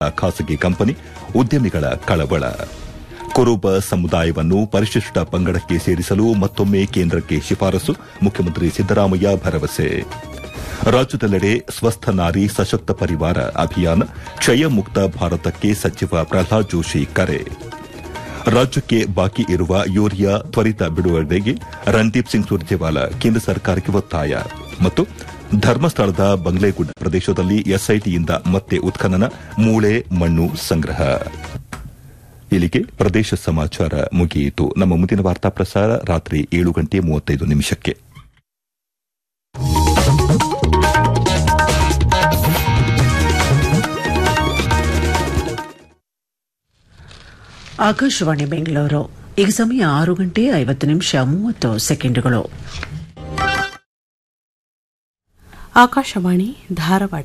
ಖಾಸಗಿ ಕಂಪನಿ ಉದ್ಯಮಿಗಳ ಕಳವಳ ಕುರುಬ ಸಮುದಾಯವನ್ನು ಪರಿಶಿಷ್ಟ ಪಂಗಡಕ್ಕೆ ಸೇರಿಸಲು ಮತ್ತೊಮ್ಮೆ ಕೇಂದ್ರಕ್ಕೆ ಶಿಫಾರಸು ಮುಖ್ಯಮಂತ್ರಿ ಸಿದ್ದರಾಮಯ್ಯ ಭರವಸೆ ರಾಜ್ಯದೆಲ್ಲೆಡೆ ಸ್ವಸ್ಥ ನಾರಿ ಸಶಕ್ತ ಪರಿವಾರ ಅಭಿಯಾನ ಕ್ಷಯ ಮುಕ್ತ ಭಾರತಕ್ಕೆ ಸಚಿವ ಪ್ರಹ್ಲಾದ್ ಜೋಶಿ ಕರೆ ರಾಜ್ಯಕ್ಕೆ ಬಾಕಿ ಇರುವ ಯೂರಿಯಾ ತ್ವರಿತ ಬಿಡುಗಡೆಗೆ ರಣದೀಪ್ ಸಿಂಗ್ ಸುರ್ಜೇವಾಲಾ ಕೇಂದ್ರ ಸರ್ಕಾರಕ್ಕೆ ಒತ್ತಾಯ ಮತ್ತು ಧರ್ಮಸ್ಥಳದ ಬಂಗ್ಲೆಗುಡ್ಡ ಪ್ರದೇಶದಲ್ಲಿ ಎಸ್ಐಟಿಯಿಂದ ಮತ್ತೆ ಉತ್ಖನನ ಮೂಳೆ ಮಣ್ಣು ಸಂಗ್ರಹ ಇಲ್ಲಿಗೆ ಪ್ರದೇಶ ಸಮಾಚಾರ ಮುಗಿಯಿತು ನಮ್ಮ ಮುಂದಿನ ವಾರ್ತಾ ಪ್ರಸಾರ ರಾತ್ರಿ ಏಳು ಗಂಟೆ ಮೂವತ್ತೈದು ನಿಮಿಷಕ್ಕೆ ಆಕಾಶವಾಣಿ ಬೆಂಗಳೂರು ಈಗ ಸಮಯ ಆರು ಗಂಟೆ ಐವತ್ತು ನಿಮಿಷ ಮೂವತ್ತು ಸೆಕೆಂಡುಗಳು ಆಕಾಶವಾಣಿ ಧಾರವಾಡ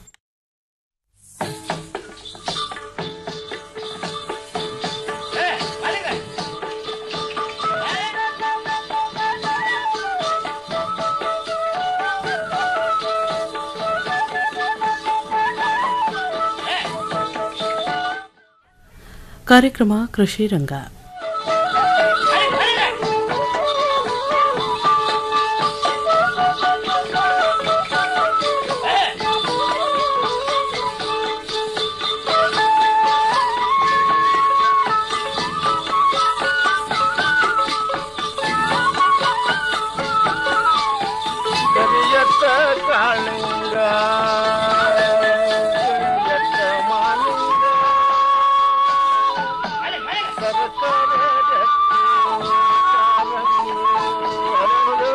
ಕಾರ್ಯಕ್ರಮ ಕೃಷಿ ರಂಗ ಕರಿಯತ್ತ ಕಾಳಿಂಗ ಕರಿಯತ್ತ ಮಾಲಿಂಗ ಸರಸರ ರತ್ನ ಕಾಲಂಗಿ ಹರಳು.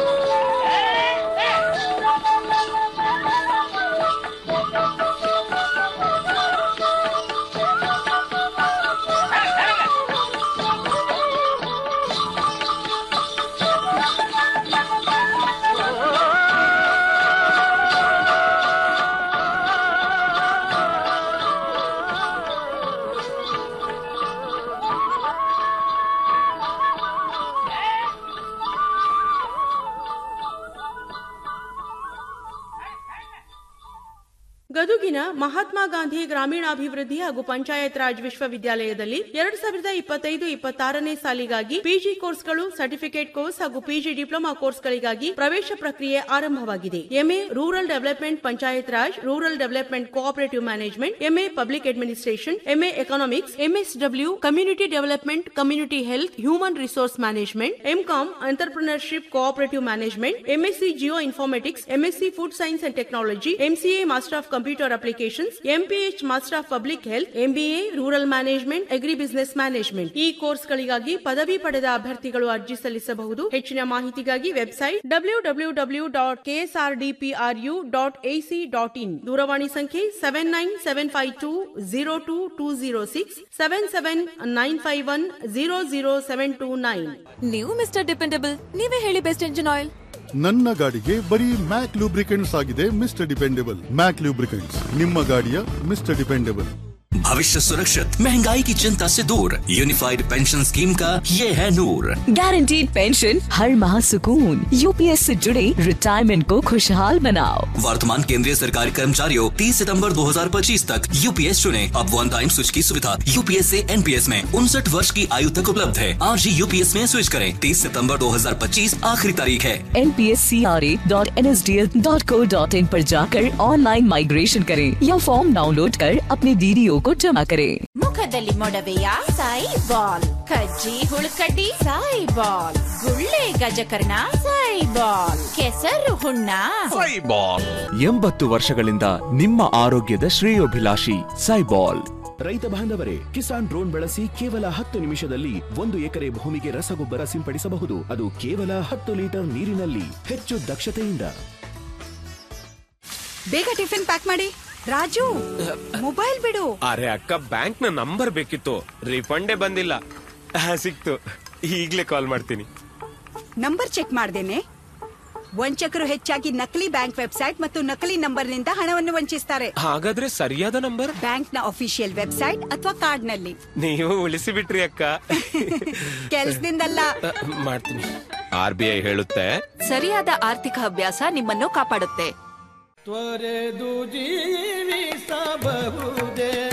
ಗದುಗಿನ ಮಹಾತ್ಮ ಗಾಂಧಿ ಗ್ರಾಮೀಣಾಭಿವೃದ್ಧಿ ಹಾಗೂ ಪಂಚಾಯತ್ ರಾಜ್ ವಿಶ್ವವಿದ್ಯಾಲಯದಲ್ಲಿ ಎರಡ್ ಸಾವಿರದ ಇಪ್ಪತ್ತೈದು ಇಪ್ಪತ್ತಾರನೇ ಸಾಲಿಗಾಗಿ ಪಿಜಿ ಕೋರ್ಸ್ಗಳು ಸರ್ಟಿಫಿಕೇಟ್ ಕೋರ್ಸ್ ಹಾಗೂ ಪಿಜಿ ಡಿಪ್ಲೊಮಾ ಕೋರ್ಸ್ಗಳಿಗಾಗಿ ಪ್ರವೇಶ ಪ್ರಕ್ರಿಯೆ ಆರಂಭವಾಗಿದೆ MA rural development panchayat raj rural development cooperative management MA public administration MA economics MSW community development community health human resource management MCom entrepreneurship cooperative management MSc geoinformatics MSc food science and technology MCA master of computer applications MPH master of public health MBA rural management agri business management ಈ ಕೋರ್ಸ್ಗಳಿಗಾಗಿ ಪದವಿ ಪಡೆದ ಅಭ್ಯರ್ಥಿಗಳು ಅರ್ಜಿ ಸಲ್ಲಿಸಬಹುದು ಹೆಚ್ಚಿನ ಮಾಹಿತಿಗಾಗಿ website W W W dot KSRDPRU dot AC dot in ದೂರವಾಣಿ ಸಂಖ್ಯೆ seven nine seven five two zero two two zero six seven seven nine five one zero zero seven two nine ನೀವು ಮಿಸ್ಟರ್ ಡಿಪೆಂಡಬಲ್ ನೀವೇ ಹೇಳಿ best engine oil ನನ್ನ ಗಾಡಿಗೆ ಬರೀ ಮ್ಯಾಕ್ lubricants ಆಗಿದೆ mister dependable ಮ್ಯಾಕ್ lubricants ನಿಮ್ಮ ಗಾಡಿಯ ಮಿಸ್ಟರ್ ಡಿಪೆಂಡೆಬಲ್ भविष्य सुरक्षित महंगाई की चिंता से दूर यूनिफाइड पेंशन स्कीम का ये है नूर गारंटीड पेंशन हर माह सुकून यूपीएस से जुड़े रिटायरमेंट को खुशहाल बनाओ वर्तमान केंद्रीय सरकारी कर्मचारियों 30 सितंबर 2025 तक यूपीएस चुने अब वन टाइम स्विच की सुविधा यूपीएस से एनपीएस में उनसठ वर्ष की आयु तक उपलब्ध है आज ही यूपीएस में स्विच करें 30 सितंबर 2025 आखिरी तारीख है N P S C R A dot N S D L dot co dot in पर जाकर ऑनलाइन माइग्रेशन करें या फॉर्म डाउनलोड कर अपने डीडीओ को जमा करें ಮುಖದಲ್ಲಿ ಮೊಡವೆಯ ಸಾಯಿ ಬಾಲ್ ಕಜ್ಜಿ ಹುಳುಕಡ್ಡಿ ಸಾಯಿ ಬಾಲ್ ಗುಳ್ಳೆ ಗಜಕರ್ಣ ಸಾಯಿ ಬಾಲ್ ಕೆಸರು ಹುಣ್ಣ ಎಂಬತ್ತು ವರ್ಷಗಳಿಂದ ನಿಮ್ಮ ಆರೋಗ್ಯದ ಶ್ರೇಯೋಭಿಲಾಷಿ ಸೈಬಾಲ್ ರೈತ ಬಾಂಧವರೇ ಕಿಸಾನ್ ಡ್ರೋನ್ ಬಳಸಿ ಕೇವಲ ಹತ್ತು ನಿಮಿಷದಲ್ಲಿ ಒಂದು ಎಕರೆ ಭೂಮಿಗೆ ರಸಗೊಬ್ಬರ ಸಿಂಪಡಿಸಬಹುದು ಅದು ಕೇವಲ ಹತ್ತು ಲೀಟರ್ ನೀರಿನಲ್ಲಿ ಹೆಚ್ಚು ದಕ್ಷತೆಯಿಂದ ಬೇಗ ಟಿಫಿನ್ ಪ್ಯಾಕ್ ಮಾಡಿ ರಾಜು ಮೊಬೈಲ್ ಬಿಡು ಅರೆ ಅಕ್ಕ ಬ್ಯಾಂಕ್ ನ ನಂಬರ್ ಬೇಕಿತ್ತು ರಿಫಂಡೇ ಬಂದಿಲ್ಲ ಆ, ಸಿಕ್ತು ಈಗ್ಲೇ ಕಾಲ್ ಮಾಡ್ತೀನಿ ನಂಬರ್ ಚೆಕ್ ಮಾಡ್ದೇನೆ ವಂಚಕರು ಹೆಚ್ಚಾಗಿ ನಕಲಿ ಬ್ಯಾಂಕ್ ವೆಬ್ಸೈಟ್ ಮತ್ತು ನಕಲಿ ನಂಬರ್ನಿಂದ ಹಣವನ್ನು ವಂಚಿಸ್ತಾರೆ ಹಾಗಾದ್ರೆ ಸರಿಯಾದ ನಂಬರ್ ಬ್ಯಾಂಕ್ನ ಅಫಿಷಿಯಲ್ ವೆಬ್ಸೈಟ್ ಅಥವಾ ಕಾರ್ಡ್ನಲ್ಲಿ ನೀವು ಉಳಿಸಿ ಬಿಟ್ರಿ ಅಕ್ಕ ಕೆಲ್ಸದಿಂದಲ್ಲ ಆ, ಮಾಡ್ತೀನಿ ಆರ್ ಬಿ ಐ ಹೇಳುತ್ತೆ ಸರಿಯಾದ ಆರ್ಥಿಕ ಅಭ್ಯಾಸ ನಿಮ್ಮನ್ನು ಕಾಪಾಡುತ್ತೆ ತ್ವರೆದು ಜೀವಿಸಬಹುದೇ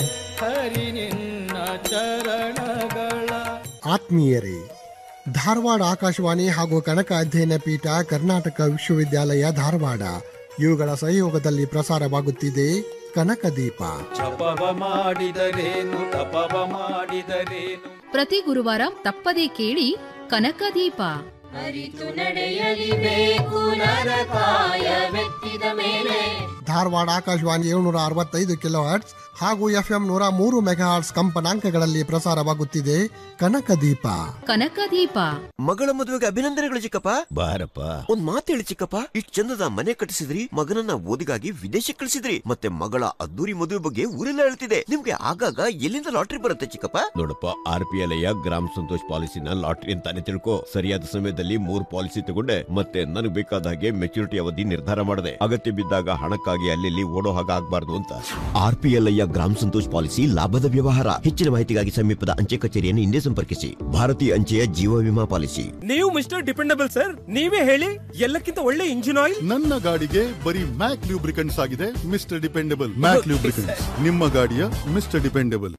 ಚರಣಗಳ ಆತ್ಮೀಯರೇ ಧಾರವಾಡ ಆಕಾಶವಾಣಿ ಹಾಗೂ ಕನಕ ಅಧ್ಯಯನ ಪೀಠ ಕರ್ನಾಟಕ ವಿಶ್ವವಿದ್ಯಾಲಯ ಧಾರವಾಡ ಇವುಗಳ ಸಹಯೋಗದಲ್ಲಿ ಪ್ರಸಾರವಾಗುತ್ತಿದೆ ಕನಕ ದೀಪ ಜಪವ ಮಾಡಿದರೇನು ತಪವ ಮಾಡಿದರೇನು ಪ್ರತಿ ಗುರುವಾರ ತಪ್ಪದೇ ಕೇಳಿ ಕನಕದೀಪ ಅರಿತು ನಡೆಯಲಿಬೇಕು ನರಕಾಯ ಮೆತ್ತಿದ ಮೇಲೆ ಧಾರವಾಡ ಆಕಾಶವಾಣಿ ಏಳ್ನೂರ ಅರವತ್ತೈದು ಕಿಲೋ ಹರ್ಟ್ಸ್ ಹಾಗೂ ಎಫ್ಎಂ ನೂರ ಮೂರು ಮೆಗಾಹರ್ಟ್ಸ್ ಕಂಪನಾಂಕಗಳಲ್ಲಿ ಪ್ರಸಾರವಾಗುತ್ತಿದೆ ಕನಕ ದೀಪ ಕನಕದೀಪ ಮಗಳ ಮದುವೆಗೆ ಅಭಿನಂದನೆಗಳು ಚಿಕ್ಕಪ್ಪ ಬಾರಪ್ಪ ಒಂದ್ ಮಾತು ಹೇಳಿ ಚಿಕ್ಕಪ್ಪ ಇಷ್ಟ್ ಚಂದದ ಮನೆ ಕಟ್ಟಿಸಿದ್ರಿ ಮಗನನ್ನ ಓದಿಗಾಗಿ ವಿದೇಶಕ್ಕೆ ಕಳಿಸಿದ್ರಿ ಮತ್ತೆ ಮಗಳ ಅದ್ದೂರಿ ಮದುವೆ ಬಗ್ಗೆ ಊರೆಲ್ಲ ಹೇಳ್ತಿದೆ ನಿಮ್ಗೆ ಆಗಾಗ ಎಲ್ಲಿಂದ ಲಾಟ್ರಿ ಬರುತ್ತೆ ಚಿಕ್ಕಪ್ಪ ನೋಡಪ್ಪ R P L Gram Santosh ಪಾಲಿಸಿನ ಲಾಟ್ರಿ ಅಂತಾನೆ ತಿಳ್ಕೊ ಸರಿಯಾದ ಸಮಯದಲ್ಲಿ ಮೂರ್ ಪಾಲಿಸಿ ತಗೊಂಡೆ ಮತ್ತೆ ನನಗೆ ಬೇಕಾದ ಹಾಗೆ ಮೆಚುರಿಟಿ ಅವಧಿ ನಿರ್ಧಾರ ಮಾಡಿದೆ ಅಗತ್ಯ ಬಿದ್ದಾಗ ಹಣಕ್ಕಾಗಿ ಅಲ್ಲಿ ಓಡೋ ಹಾಗೆ ಆಗ್ಬಾರ್ದು ಅಂತ R P L Gram Santosh policy ಲಾಭದ ವ್ಯವಹಾರ ಹೆಚ್ಚಿನ ಮಾಹಿತಿಗಾಗಿ ಸಮೀಪದ ಅಂಚೆ ಕಚೇರಿಯನ್ನು ಹಿಂದೆ ಸಂಪರ್ಕಿಸಿ ಭಾರತೀಯ ಅಂಚೆಯ ಜೀವ ವಿಮಾ ಪಾಲಿಸಿ ನೀವು ಮಿಸ್ಟರ್ ಡಿಪೆಂಡಬಲ್ ಸರ್ ನೀವೇ ಹೇಳಿ ಎಲ್ಲಕ್ಕಿಂತ ಒಳ್ಳೆ ಇಂಜಿನ್ ಆಯಿಲ್ ನನ್ನ ಗಾಡಿಗೆ ಬರೀ ಮ್ಯಾಕ್ ಲೂಬ್ರಿಕೆಂಟ್ಸ್ ಆಗಿದೆ ಮಿಸ್ಟರ್ ಡಿಪೆಂಡಬಲ್ ಮ್ಯಾಕ್ ಲೂಬ್ರಿಕೆಂಟ್ಸ್ ನಿಮ್ಮ ಗಾಡಿಯ ಮಿಸ್ಟರ್ ಡಿಪೆಂಡಬಲ್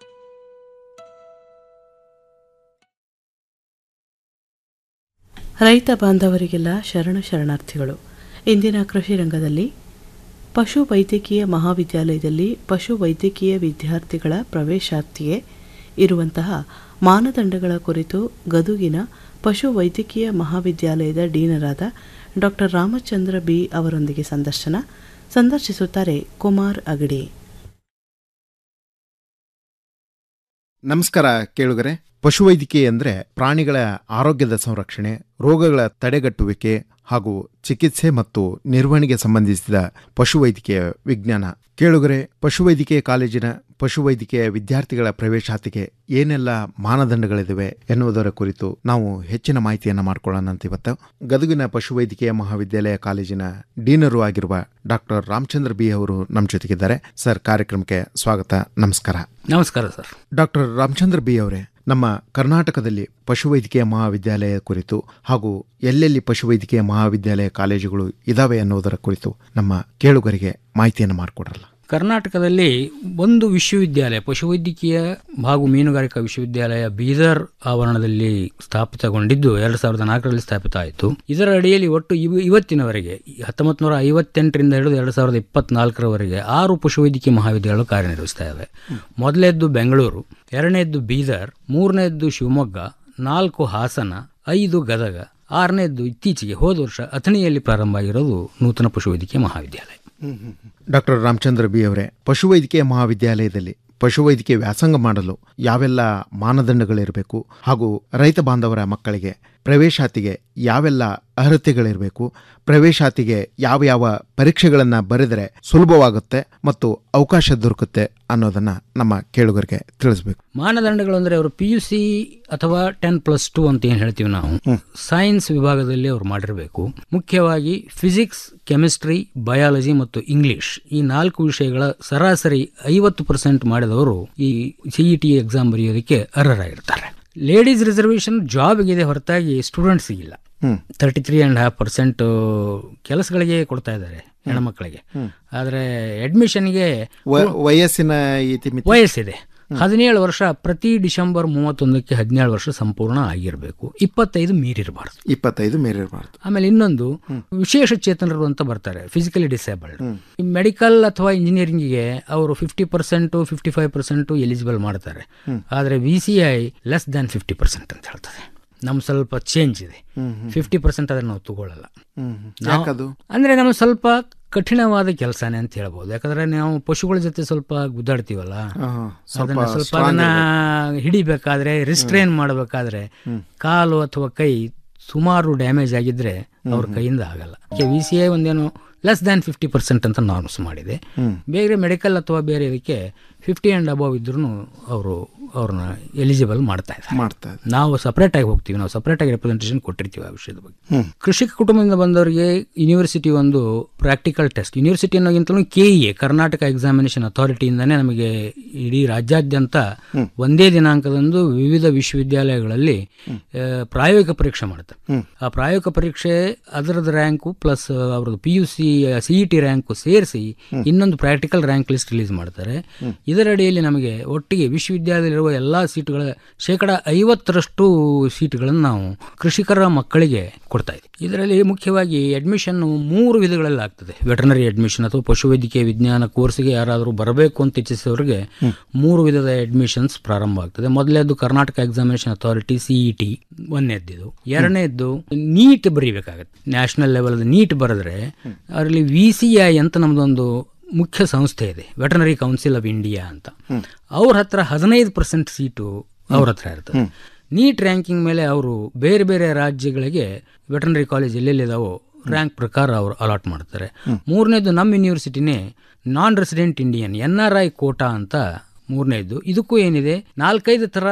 ರೈತ ಬಾಂಧವರಿಗೆಲ್ಲ ಶರಣ ಶರಣಾರ್ಥಿಗಳು ಇಂದಿನ ಕೃಷಿ ರಂಗದಲ್ಲಿ ಪಶು ವೈದ್ಯಕೀಯ ಮಹಾವಿದ್ಯಾಲಯದಲ್ಲಿ ಪಶು ವೈದ್ಯಕೀಯ ವಿದ್ಯಾರ್ಥಿಗಳ ಪ್ರವೇಶಾತಿಗೆ ಇರುವಂತಹ ಮಾನದಂಡಗಳ ಕುರಿತು ಗದುಗಿನ ಪಶು ವೈದ್ಯಕೀಯ ಮಹಾವಿದ್ಯಾಲಯದ ಡೀನರಾದ ಡಾಕ್ಟರ್ ರಾಮಚಂದ್ರ ಬಿ ಅವರೊಂದಿಗೆ ಸಂದರ್ಶನ ಸಂದರ್ಶಿಸುತ್ತಾರೆ ಕುಮಾರ್ ಅಗಡಿ ನಮಸ್ಕಾರ ಕೇಳುಗರೆ ಪಶುವೈದ್ಯಕೀಯ ಅಂದರೆ ಪ್ರಾಣಿಗಳ ಆರೋಗ್ಯದ ಸಂರಕ್ಷಣೆ ರೋಗಗಳ ತಡೆಗಟ್ಟುವಿಕೆ ಹಾಗೂ ಚಿಕಿತ್ಸೆ ಮತ್ತು ನಿರ್ವಹಣೆಗೆ ಸಂಬಂಧಿಸಿದ ಪಶುವೈದ್ಯಕೀಯ ವಿಜ್ಞಾನ ಕೇಳುಗರೆ ಪಶುವೈದ್ಯಕೀಯ ಕಾಲೇಜಿನ ಪಶುವೈದ್ಯಕೀಯ ವಿದ್ಯಾರ್ಥಿಗಳ ಪ್ರವೇಶಾತಿಗೆ ಏನೆಲ್ಲ ಮಾನದಂಡಗಳಿವೆ ಎನ್ನುವುದರ ಕುರಿತು ನಾವು ಹೆಚ್ಚಿನ ಮಾಹಿತಿಯನ್ನು ಮಾಡಿಕೊಳ್ಳೋಣ ಅಂತ ಇವತ್ತು ಗದಗಿನ ಪಶುವೈದ್ಯಕೀಯ ಮಹಾವಿದ್ಯಾಲಯ ಕಾಲೇಜಿನ ಡೀನರು ಆಗಿರುವ ಡಾಕ್ಟರ್ ರಾಮಚಂದ್ರ ಬಿ ಅವರು ನಮ್ಮ ಜೊತೆಗಿದ್ದಾರೆ ಸರ್ ಕಾರ್ಯಕ್ರಮಕ್ಕೆ ಸ್ವಾಗತ ನಮಸ್ಕಾರ ನಮಸ್ಕಾರ ಸರ್ ಡಾಕ್ಟರ್ ರಾಮಚಂದ್ರ ಬಿ ಅವರೇ ನಮ್ಮ ಕರ್ನಾಟಕದಲ್ಲಿ ಪಶುವೈದ್ಯಕೀಯ ಮಹಾವಿದ್ಯಾಲಯ ಕುರಿತು ಹಾಗೂ ಎಲ್ಲೆಲ್ಲಿ ಪಶುವೈದ್ಯಕೀಯ ಮಹಾವಿದ್ಯಾಲಯ ಕಾಲೇಜುಗಳು ಇದಾವೆ ಅನ್ನೋದರ ಕುರಿತು ನಮ್ಮ ಕೇಳುಗರಿಗೆ ಮಾಹಿತಿಯನ್ನು ಮಾಡಿಕೊಡ್ರಲ್ಲ ಕರ್ನಾಟಕದಲ್ಲಿ ಒಂದು ವಿಶ್ವವಿದ್ಯಾಲಯ ಪಶುವೈದ್ಯಕೀಯ ಹಾಗೂ ಮೀನುಗಾರಿಕಾ ವಿಶ್ವವಿದ್ಯಾಲಯ ಬೀದರ್ ಆವರಣದಲ್ಲಿ ಸ್ಥಾಪಿತಗೊಂಡಿದ್ದು ಎರಡು ಸಾವಿರದ ನಾಲ್ಕರಲ್ಲಿ ಸ್ಥಾಪಿತ ಆಯಿತು ಇದರ ಅಡಿಯಲ್ಲಿ ಒಟ್ಟು ಇವ ಇವತ್ತಿನವರೆಗೆ ಹತ್ತೊಂಬತ್ತು ನೂರ ಐವತ್ತೆಂಟರಿಂದ ಹಿಡಿದು ಎರಡು ಸಾವಿರದ ಇಪ್ಪತ್ನಾಲ್ಕರವರೆಗೆ ಆರು ಪಶುವೈದ್ಯಕೀಯ ಮಹಾವಿದ್ಯಾಲಯಗಳು ಕಾರ್ಯನಿರ್ವಹಿಸ್ತಾ ಇವೆ ಮೊದಲನೇದ್ದು ಬೆಂಗಳೂರು ಎರಡನೇದ್ದು ಬೀದರ್ ಮೂರನೇದ್ದು ಶಿವಮೊಗ್ಗ ನಾಲ್ಕು ಹಾಸನ ಐದು ಗದಗ ಆರನೇದ್ದು ಇತ್ತೀಚೆಗೆ ಹೋದ ವರ್ಷ ಅಥಣಿಯಲ್ಲಿ ಪ್ರಾರಂಭ ಆಗಿರೋದು ನೂತನ ಪಶುವೈದ್ಯಕೀಯ ಮಹಾವಿದ್ಯಾಲಯ ಡಾಕ್ಟರ್ ರಾಮಚಂದ್ರ ಬಿ ಅವರೇ ಪಶುವೈದ್ಯಕೀಯ ಮಹಾವಿದ್ಯಾಲಯದಲ್ಲಿ ಪಶುವೈದ್ಯಕೀಯ ವ್ಯಾಸಂಗ ಮಾಡಲು ಯಾವೆಲ್ಲ ಮಾನದಂಡಗಳಿರಬೇಕು ಹಾಗೂ ರೈತ ಬಾಂಧವರ ಮಕ್ಕಳಿಗೆ ಪ್ರವೇಶಾತಿಗೆ ಯಾವೆಲ್ಲ ಅರ್ಹತೆಗಳಿರಬೇಕು ಪ್ರವೇಶಾತಿಗೆ ಯಾವ ಯಾವ ಪರೀಕ್ಷೆಗಳನ್ನು ಬರೆದರೆ ಸುಲಭವಾಗುತ್ತೆ ಮತ್ತು ಅವಕಾಶ ದೊರಕುತ್ತೆ ಅನ್ನೋದನ್ನ ನಮ್ಮ ಕೇಳುಗರಿಗೆ ತಿಳಿಸ್ಬೇಕು ಮಾನದಂಡಗಳು ಅಂದರೆ ಅವರು ಪಿ ಯು ಸಿ ಅಥವಾ ಟೆನ್ ಪ್ಲಸ್ ಟು ಅಂತ ಏನು ಹೇಳ್ತೀವಿ ನಾವು ಸೈನ್ಸ್ ವಿಭಾಗದಲ್ಲಿ ಅವ್ರು ಮಾಡಿರಬೇಕು ಮುಖ್ಯವಾಗಿ ಫಿಸಿಕ್ಸ್ ಕೆಮಿಸ್ಟ್ರಿ ಬಯಾಲಜಿ ಮತ್ತು ಇಂಗ್ಲಿಷ್ ಈ ನಾಲ್ಕು ವಿಷಯಗಳ ಸರಾಸರಿ ಐವತ್ತು ಪರ್ಸೆಂಟ್ ಮಾಡಿದವರು ಈ ಸಿಇ ಟಿ ಎಕ್ಸಾಮ್ ಬರೆಯೋದಕ್ಕೆ ಅರ್ಹರಾಗಿರ್ತಾರೆ ಲೇಡೀಸ್ ರಿಸರ್ವೇಷನ್ ಜಾಬ್ಗಿದೆ ಹೊರತಾಗಿ ಸ್ಟೂಡೆಂಟ್ಸಿಗಿಲ್ಲ thirty three and half percent ಕೆಲಸಗಳಿಗೆ ಕೊಡ್ತಾ ಇದ್ದಾರೆ ಹೆಣ್ಮಕ್ಳಿಗೆ ಆದರೆ ಅಡ್ಮಿಷನ್ಗೆ ವ- ವಯಸ್ಸಿನ ಇತಿಮಿತಿ ವಯಸ್ಸಿದೆ ಹದಿನೇಳು ವರ್ಷ ಪ್ರತಿ ಡಿಸೆಂಬರ್ ಮೂವತ್ತೊಂದಕ್ಕೆ ಹದಿನೇಳು ವರ್ಷ ಸಂಪೂರ್ಣ ಆಗಿರಬೇಕು ಇಪ್ಪತ್ತೈದು ಮೀರಿರಬಾರ್ದು ಇಪ್ಪತ್ತೈದು ಮೇರಿರಬಾರ್ದು ಆಮೇಲೆ ಇನ್ನೊಂದು ವಿಶೇಷ ಚೇತನರು ಅಂತ ಬರ್ತಾರೆ ಫಿಸಿಕಲಿ ಡಿಸೇಬಲ್ಡ್ ಮೆಡಿಕಲ್ ಅಥವಾ ಇಂಜಿನಿಯರಿಂಗಿಗೆ ಅವರು fifty percent fifty five percent eligible ಮಾಡ್ತಾರೆ ಆದರೆ V C I less than fifty percent ಅಂತ ಹೇಳ್ತದೆ ನಮ್ ಸ್ವಲ್ಪ ಚೇಂಜ್ ಇದೆ ಫಿಫ್ಟಿ ಪರ್ಸೆಂಟ್ ಅದನ್ನು ನಾವು ತಗೊಳ್ಳಲ್ಲ ನಾವು- ಯಾಕದು? ಅಂದ್ರೆ ನಮಗೆ ಸ್ವಲ್ಪ ಕಠಿಣವಾದ ಕೆಲಸನೇ ಅಂತ ಹೇಳ್ಬೋದು ಯಾಕಂದ್ರೆ ನಾವು ಪಶುಗಳ ಜೊತೆ ಸ್ವಲ್ಪ ಗುದ್ದಾಡ್ತೀವಲ್ಲ ಆಹಾ, ಸ್ವಲ್ಪ ಅದನ್ನ ಸ್ವಲ್ಪ strong ಅದನ್ನ ಹಿಡಿಬೇಕಾದ್ರೆ ರಿಸ್ಟ್ರೈನ್ ಮಾಡಬೇಕಾದ್ರೆ ಕಾಲು ಅಥವಾ ಕೈ ಸುಮಾರು ಡ್ಯಾಮೇಜ್ ಆಗಿದ್ರೆ ಅವ್ರ ಕೈಯಿಂದ ಆಗಲ್ಲ ವಿ ಸಿ ಐ ಒಂದೇನು ಲೆಸ್ ದ್ಯಾನ್ ಫಿಫ್ಟಿ ಪರ್ಸೆಂಟ್ ಅಂತ ನಾರ್ಮ್ಸ್ ಮಾಡಿದೆ ಹ್ಮ್. ಬೇರೆ ಮೆಡಿಕಲ್ ಅಥವಾ ಬೇರೆ ಇದಕ್ಕೆ ಫಿಫ್ಟಿ ಆ್ಯಂಡ್ ಅಬವ್ ಇದ್ರೂ ಅವರು ಅವ್ರನ್ನ ಎಲಿಜಿಬಲ್ ಮಾಡ್ತಾ ಇದ್ದಾರೆ ಮಾಡ್ತಾ ನಾವು ಸಪ್ರೇಟ್ ಆಗಿ ಹೋಗ್ತೀವಿ ನಾವು ಸಪ್ರೇಟ್ ಆಗಿ ರೆಪ್ರೆಸೆಂಟೇಷನ್ ಕೊಟ್ಟಿರ್ತೀವಿ ಆ ವಿಷಯದ ಬಗ್ಗೆ ಹ್ಮ್. ಕೃಷಿಕ ಕುಟುಂಬದಿಂದ ಬಂದವರಿಗೆ ಯೂನಿವರ್ಸಿಟಿ ಒಂದು ಪ್ರಾಕ್ಟಿಕಲ್ ಟೆಸ್ಟ್ ಯೂನಿವರ್ಸಿಟಿ ಅನ್ನೋಗಿಂತಲೂ K E A Karnataka examination ಅಥಾರಿಟಿಯಿಂದನೇ ನಮಗೆ ಇಡೀ ರಾಜ್ಯಾದ್ಯಂತ ಒಂದೇ ದಿನಾಂಕದಂದು ವಿವಿಧ ವಿಶ್ವವಿದ್ಯಾಲಯಗಳಲ್ಲಿ ಆ, ಪ್ರಾಯೋಗಿಕ ಪರೀಕ್ಷೆ ಮಾಡುತ್ತೆ ಆ ಪ್ರಾಯೋಗಿಕ ಪರೀಕ್ಷೆ ಅದರದ್ದು ರ್ಯಾಂಕು ಪ್ಲಸ್ ಅವ್ರದ್ದು P U C C E T rank ಸೇರಿಸಿ ಇನ್ನೊಂದು ಪ್ರಾಕ್ಟಿಕಲ್ ರ್ಯಾಂಕ್ ಲಿಸ್ಟ್ ರಿಲೀಸ್ ಮಾಡ್ತಾರೆ ಇದರ ಅಡಿಯಲ್ಲಿ ನಮಗೆ ಒಟ್ಟಿಗೆ ವಿಶ್ವವಿದ್ಯಾಲಯದಲ್ಲಿರುವ ಇರುವ ಎಲ್ಲ ಸೀಟುಗಳ ಶೇಕಡ ಐವತ್ತರಷ್ಟು ಸೀಟುಗಳನ್ನು ನಾವು ಕೃಷಿಕರ ಮಕ್ಕಳಿಗೆ ಕೊಡ್ತಾ ಇದ್ದೀವಿ ಇದರಲ್ಲಿ ಮುಖ್ಯವಾಗಿ ಅಡ್ಮಿಷನ್ ಮೂರು ವಿಧಗಳಲ್ಲಿ ಆಗ್ತದೆ ವೆಟರ್ನರಿ ಅಡ್ಮಿಷನ್ ಅಥವಾ ಪಶುವೈದ್ಯಕೀಯ ವಿಜ್ಞಾನ ಕೋರ್ಸ್ಗೆ ಯಾರಾದರೂ ಬರಬೇಕು ಅಂತ ಇಚ್ಛಿಸಿದವರಿಗೆ ಮೂರು ವಿಧದ ಅಡ್ಮಿಷನ್ಸ್ ಪ್ರಾರಂಭ ಆಗ್ತದೆ ಮೊದಲನೇದು ಕರ್ನಾಟಕ ಎಕ್ಸಾಮಿನೇಷನ್ ಅಥಾರಿಟಿ ಸಿಇಟಿ ಒಂದನೇದ್ದು ಎರಡನೇದ್ದು ನೀಟ್ ಬರೀಬೇಕಾಗತ್ತೆ ನ್ಯಾಷನಲ್ ಲೆವೆಲ್ ನೀಟ್ ಬರೆದ್ರೆ ಅದರಲ್ಲಿ ವಿ ಸಿ ಐ ಅಂತ ನಮ್ದೊಂದು ಮುಖ್ಯ ಸಂಸ್ಥೆ ಇದೆ ವೆಟರ್ನರಿ ಕೌನ್ಸಿಲ್ ಆಫ್ ಇಂಡಿಯಾ ಅಂತ ಅವ್ರ ಹತ್ರ ಹದಿನೈದು ಪರ್ಸೆಂಟ್ ಸೀಟು ಅವ್ರ ಹತ್ರ ಇರ್ತದೆ ನೀಟ್ ರ್ಯಾಂಕಿಂಗ್ ಮೇಲೆ ಅವರು ಬೇರೆ ಬೇರೆ ರಾಜ್ಯಗಳಿಗೆ ವೆಟರ್ನರಿ ಕಾಲೇಜ್ ಎಲ್ಲೆಲ್ಲಿದಾವೋ ರ್ಯಾಂಕ್ ಪ್ರಕಾರ ಅವರು ಅಲಾಟ್ ಮಾಡ್ತಾರೆ ಮೂರನೇದು ನಮ್ಮ ಯೂನಿವರ್ಸಿಟಿನೇ non resident Indian N R I quota ಅಂತ ಮೂರನೇದು ಇದಕ್ಕೂ ಏನಿದೆ ನಾಲ್ಕೈದು ಥರ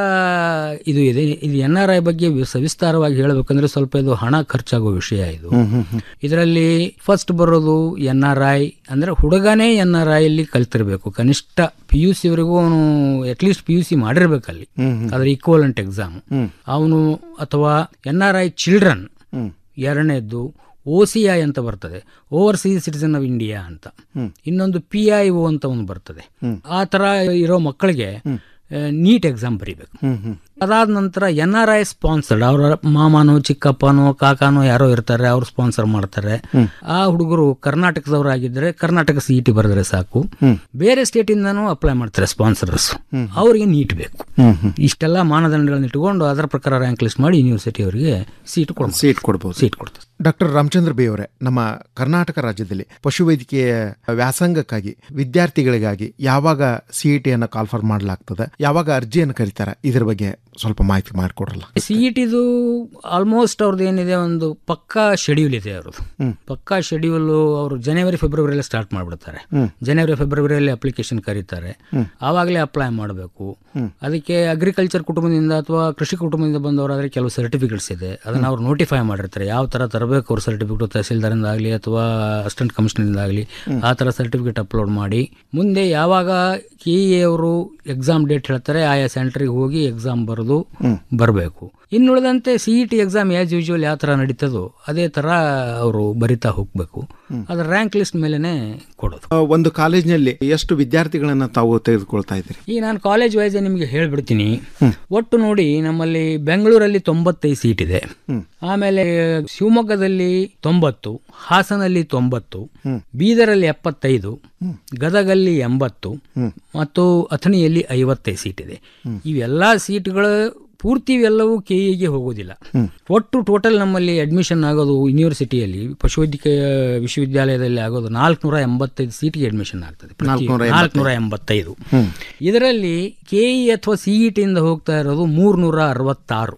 ಇದು ಇದೆ ಇದು ಎನ್ ಆರ್ ಐ ಬಗ್ಗೆ ವಿ- ಸವಿಸ್ತಾರವಾಗಿ ಹೇಳಬೇಕಂದ್ರೆ ಸ್ವಲ್ಪ ಇದು ಹಣ ಖರ್ಚಾಗೋ ವಿಷಯ ಇದು ಇದರಲ್ಲಿ ಫಸ್ಟ್ ಬರೋದು ಎನ್ ಆರ್ ಐ ಅಂದ್ರೆ ಹುಡುಗನೇ ಎನ್ ಆರ್ ಐ ಅಲ್ಲಿ ಕಲ್ತಿರ್ಬೇಕು ಕನಿಷ್ಠ ಪಿ ಯು ಸಿ ವರೆಗೂ ಅವನು ಅಟ್ಲೀಸ್ಟ್ ಪಿ ಯು ಸಿ ಮಾಡಿರ್ಬೇಕಲ್ಲಿ ಅದ್ರ ಈಕ್ವಲೆಂಟ್ ಎಕ್ಸಾಮ್ ಅವನು ಅಥವಾ ಎನ್ ಆರ್ ಐ ಚಿಲ್ಡ್ರನ್ ಎರಡನೇದ್ದು ಓ ಸಿ ಐ ಅಂತ ಬರ್ತದೆ ಓವರ್ಸೀಸ್ ಸಿಟಿಸನ್ ಆಫ್ ಇಂಡಿಯಾ ಅಂತ ಇನ್ನೊಂದು ಪಿ ಐ ಒ ಅಂತ ಒಂದು ಬರ್ತದೆ ಆ ತರ ಇರೋ ಮಕ್ಕಳಿಗೆ ನೀಟ್ ಎಕ್ಸಾಮ್ ಬರೀಬೇಕು ಅದಾದ ನಂತರ ಎನ್ ಆರ್ ಐ ಸ್ಪಾನ್ಸರ್ಡ್ ಅವರ ಮಾಮನೋ ಚಿಕ್ಕಪ್ಪನೋ ಕಾಕಾನೋ ಯಾರೋ ಇರ್ತಾರೆ ಅವ್ರು ಸ್ಪಾನ್ಸರ್ ಮಾಡ್ತಾರೆ ಆ ಹುಡುಗರು ಕರ್ನಾಟಕದವರಾಗಿದ್ದರೆ ಕರ್ನಾಟಕ ಸಿ ಟಿ ಬರೆದ್ರೆ ಸಾಕು ಬೇರೆ ಸ್ಟೇಟ್ ಇಂದಾನು ಅಪ್ಲೈ ಮಾಡ್ತಾರೆ ಸ್ಪಾನ್ಸರ್ಸ್ ಅವರಿಗೆ ನೀಟ್ ಬೇಕು ಇಷ್ಟೆಲ್ಲ ಮಾನದಂಡಗಳನ್ನ ಇಟ್ಕೊಂಡು ಅದರ ಪ್ರಕಾರ ರ್ಯಾಂಕ್ ಲಿಸ್ಟ್ ಮಾಡಿ ಯೂನಿವರ್ಸಿಟಿ ಅವರಿಗೆ ಸೀಟ್ ಕೊಡ ಸೀಟ್ ಕೊಡ್ಬೋದು ಸೀಟ್ ಕೊಡ್ತಾರೆ ಡಾಕ್ಟರ್ ರಾಮಚಂದ್ರ ಬಿ ಅವರೇ ನಮ್ಮ ಕರ್ನಾಟಕ ರಾಜ್ಯದಲ್ಲಿ ಪಶುವೈದ್ಯಕೀಯ ವ್ಯಾಸಂಗಕ್ಕಾಗಿ ವಿದ್ಯಾರ್ಥಿಗಳಿಗಾಗಿ ಯಾವಾಗ ಸಿ ಇ ಟಿಯನ್ನು ಕಾಲ್ಫರ್ ಮಾಡಲಾಗ್ತದೆ ಯಾವಾಗ ಅರ್ಜಿಯನ್ನು ಕರೀತಾರೆ ಇದ್ರ ಬಗ್ಗೆ ಸ್ವಲ್ಪ ಮಾಹಿತಿ ಮಾಡಿಕೊಡ್ರಲ್ಲ ಸಿ ಇ ಟಿದು ಆಲ್ಮೋಸ್ಟ್ ಅವ್ರದ್ದು ಏನಿದೆ ಒಂದು ಪಕ್ಕಾ ಶೆಡ್ಯೂಲ್ ಇದೆ ಅವ್ರದ್ದು ಪಕ್ಕಾ ಶೆಡ್ಯೂಲ್ ಅವರು ಜನವರಿ ಫೆಬ್ರವರಿಯಲ್ಲಿ ಸ್ಟಾರ್ಟ್ ಮಾಡಿಬಿಡ್ತಾರೆ ಜನವರಿ ಫೆಬ್ರವರಿಯಲ್ಲಿ ಅಪ್ಲಿಕೇಶನ್ ಕರೀತಾರೆ ಆವಾಗಲೇ ಅಪ್ಲೈ ಮಾಡಬೇಕು ಅದಕ್ಕೆ ಅಗ್ರಿಕಲ್ಚರ್ ಕುಟುಂಬದಿಂದ ಅಥವಾ ಕೃಷಿ ಕುಟುಂಬದಿಂದ ಬಂದವರಾದ್ರೆ ಕೆಲವು ಸರ್ಟಿಫಿಕೇಟ್ಸ್ ಇದೆ ಅದನ್ನ ಅವ್ರು ನೋಟಿಫೈ ಮಾಡಿರ್ತಾರೆ ಯಾವ ತರ ತರಬೇಕು ಅವ್ರ ಸರ್ಟಿಫಿಕೇಟ್ ತಹಸೀಲ್ದಾರಿಂದ ಆಗಲಿ ಅಥವಾ ಅಸಿಸ್ಟೆಂಟ್ ಕಮಿಷನರಿಂದ ಆಗಲಿ ಆ ತರ ಸರ್ಟಿಫಿಕೇಟ್ ಅಪ್ಲೋಡ್ ಮಾಡಿ ಮುಂದೆ ಯಾವಾಗ ಕೆ ಅವರು ಎಕ್ಸಾಮ್ ಡೇಟ್ ಹೇಳ್ತಾರೆ ಆಯಾ ಸೆಂಟರ್ಗೆ ಹೋಗಿ ಎಕ್ಸಾಮ್ ಬರೆದು ಬರಬೇಕು ಇನ್ನುಳಿದಂತೆ C E T exam as usual ಯಾವ ಥರ ನಡೀತದೋ ಅದೇ ಥರ ಅವರು ಬರಿತಾ ಹೋಗಬೇಕು ಅದರ ರ್ಯಾಂಕ್ ಲಿಸ್ಟ್ ಮೇಲೆನೆ ಕೊಡೋದು ಆ, ಒಂದು ಕಾಲೇಜಿನಲ್ಲಿ ಎಷ್ಟು ವಿದ್ಯಾರ್ಥಿಗಳನ್ನ ತಾವು ತೆಗೆದುಕೊಳ್ತಾ ಇದ್ದೀರಿ ಈಗ ನಾನು ಕಾಲೇಜ್ ವೈಸ್ ನಿಮಗೆ ಹೇಳ್ಬಿಡ್ತೀನಿ ಒಟ್ಟು ನೋಡಿ ನಮ್ಮಲ್ಲಿ ಬೆಂಗಳೂರಲ್ಲಿ ತೊಂಬತ್ತೈದು ಸೀಟ್ ಇದೆ ಆಮೇಲೆ ಶಿವಮೊಗ್ಗದಲ್ಲಿ ತೊಂಬತ್ತು ಹಾಸನಲ್ಲಿ ತೊಂಬತ್ತು ಬೀದರಲ್ಲಿ ಎಪ್ಪತ್ತೈದು ಗದಗಲ್ಲಿ ಎಂಬತ್ತು ಮತ್ತು ಅಥಣಿಯಲ್ಲಿ ಐವತ್ತೈದು ಸೀಟ್ ಇದೆ ಇವೆಲ್ಲ ಸೀಟ್ಗಳು ಪೂರ್ತಿ ಇವೆಲ್ಲವೂ ಕೆ ಇಗೆ ಹೋಗೋದಿಲ್ಲ ಒಟ್ಟು ಟೋಟಲ್ ನಮ್ಮಲ್ಲಿ ಅಡ್ಮಿಷನ್ ಆಗೋದು ಯೂನಿವರ್ಸಿಟಿಯಲ್ಲಿ ಪಶುವೈದ್ಯಕೀಯ ವಿಶ್ವವಿದ್ಯಾಲಯದಲ್ಲಿ ಆಗೋದು ನಾಲ್ಕುನೂರ ಎಂಬತ್ತೈದು ಸೀಟ್ಗೆ ಅಡ್ಮಿಷನ್ ಆಗ್ತದೆ ಪ್ರತಿ- ನಾಲ್ಕುನೂರ ನಾಲ್ಕುನೂರ ಎಂಬತ್ತೈದು ಇದರಲ್ಲಿ ಕೆಇ ಅಥವಾ ಸಿಇಟಿಯಿಂದ ಹೋಗ್ತಾ ಇರೋದು ಮೂರ್ನೂರ ಅರವತ್ತಾರು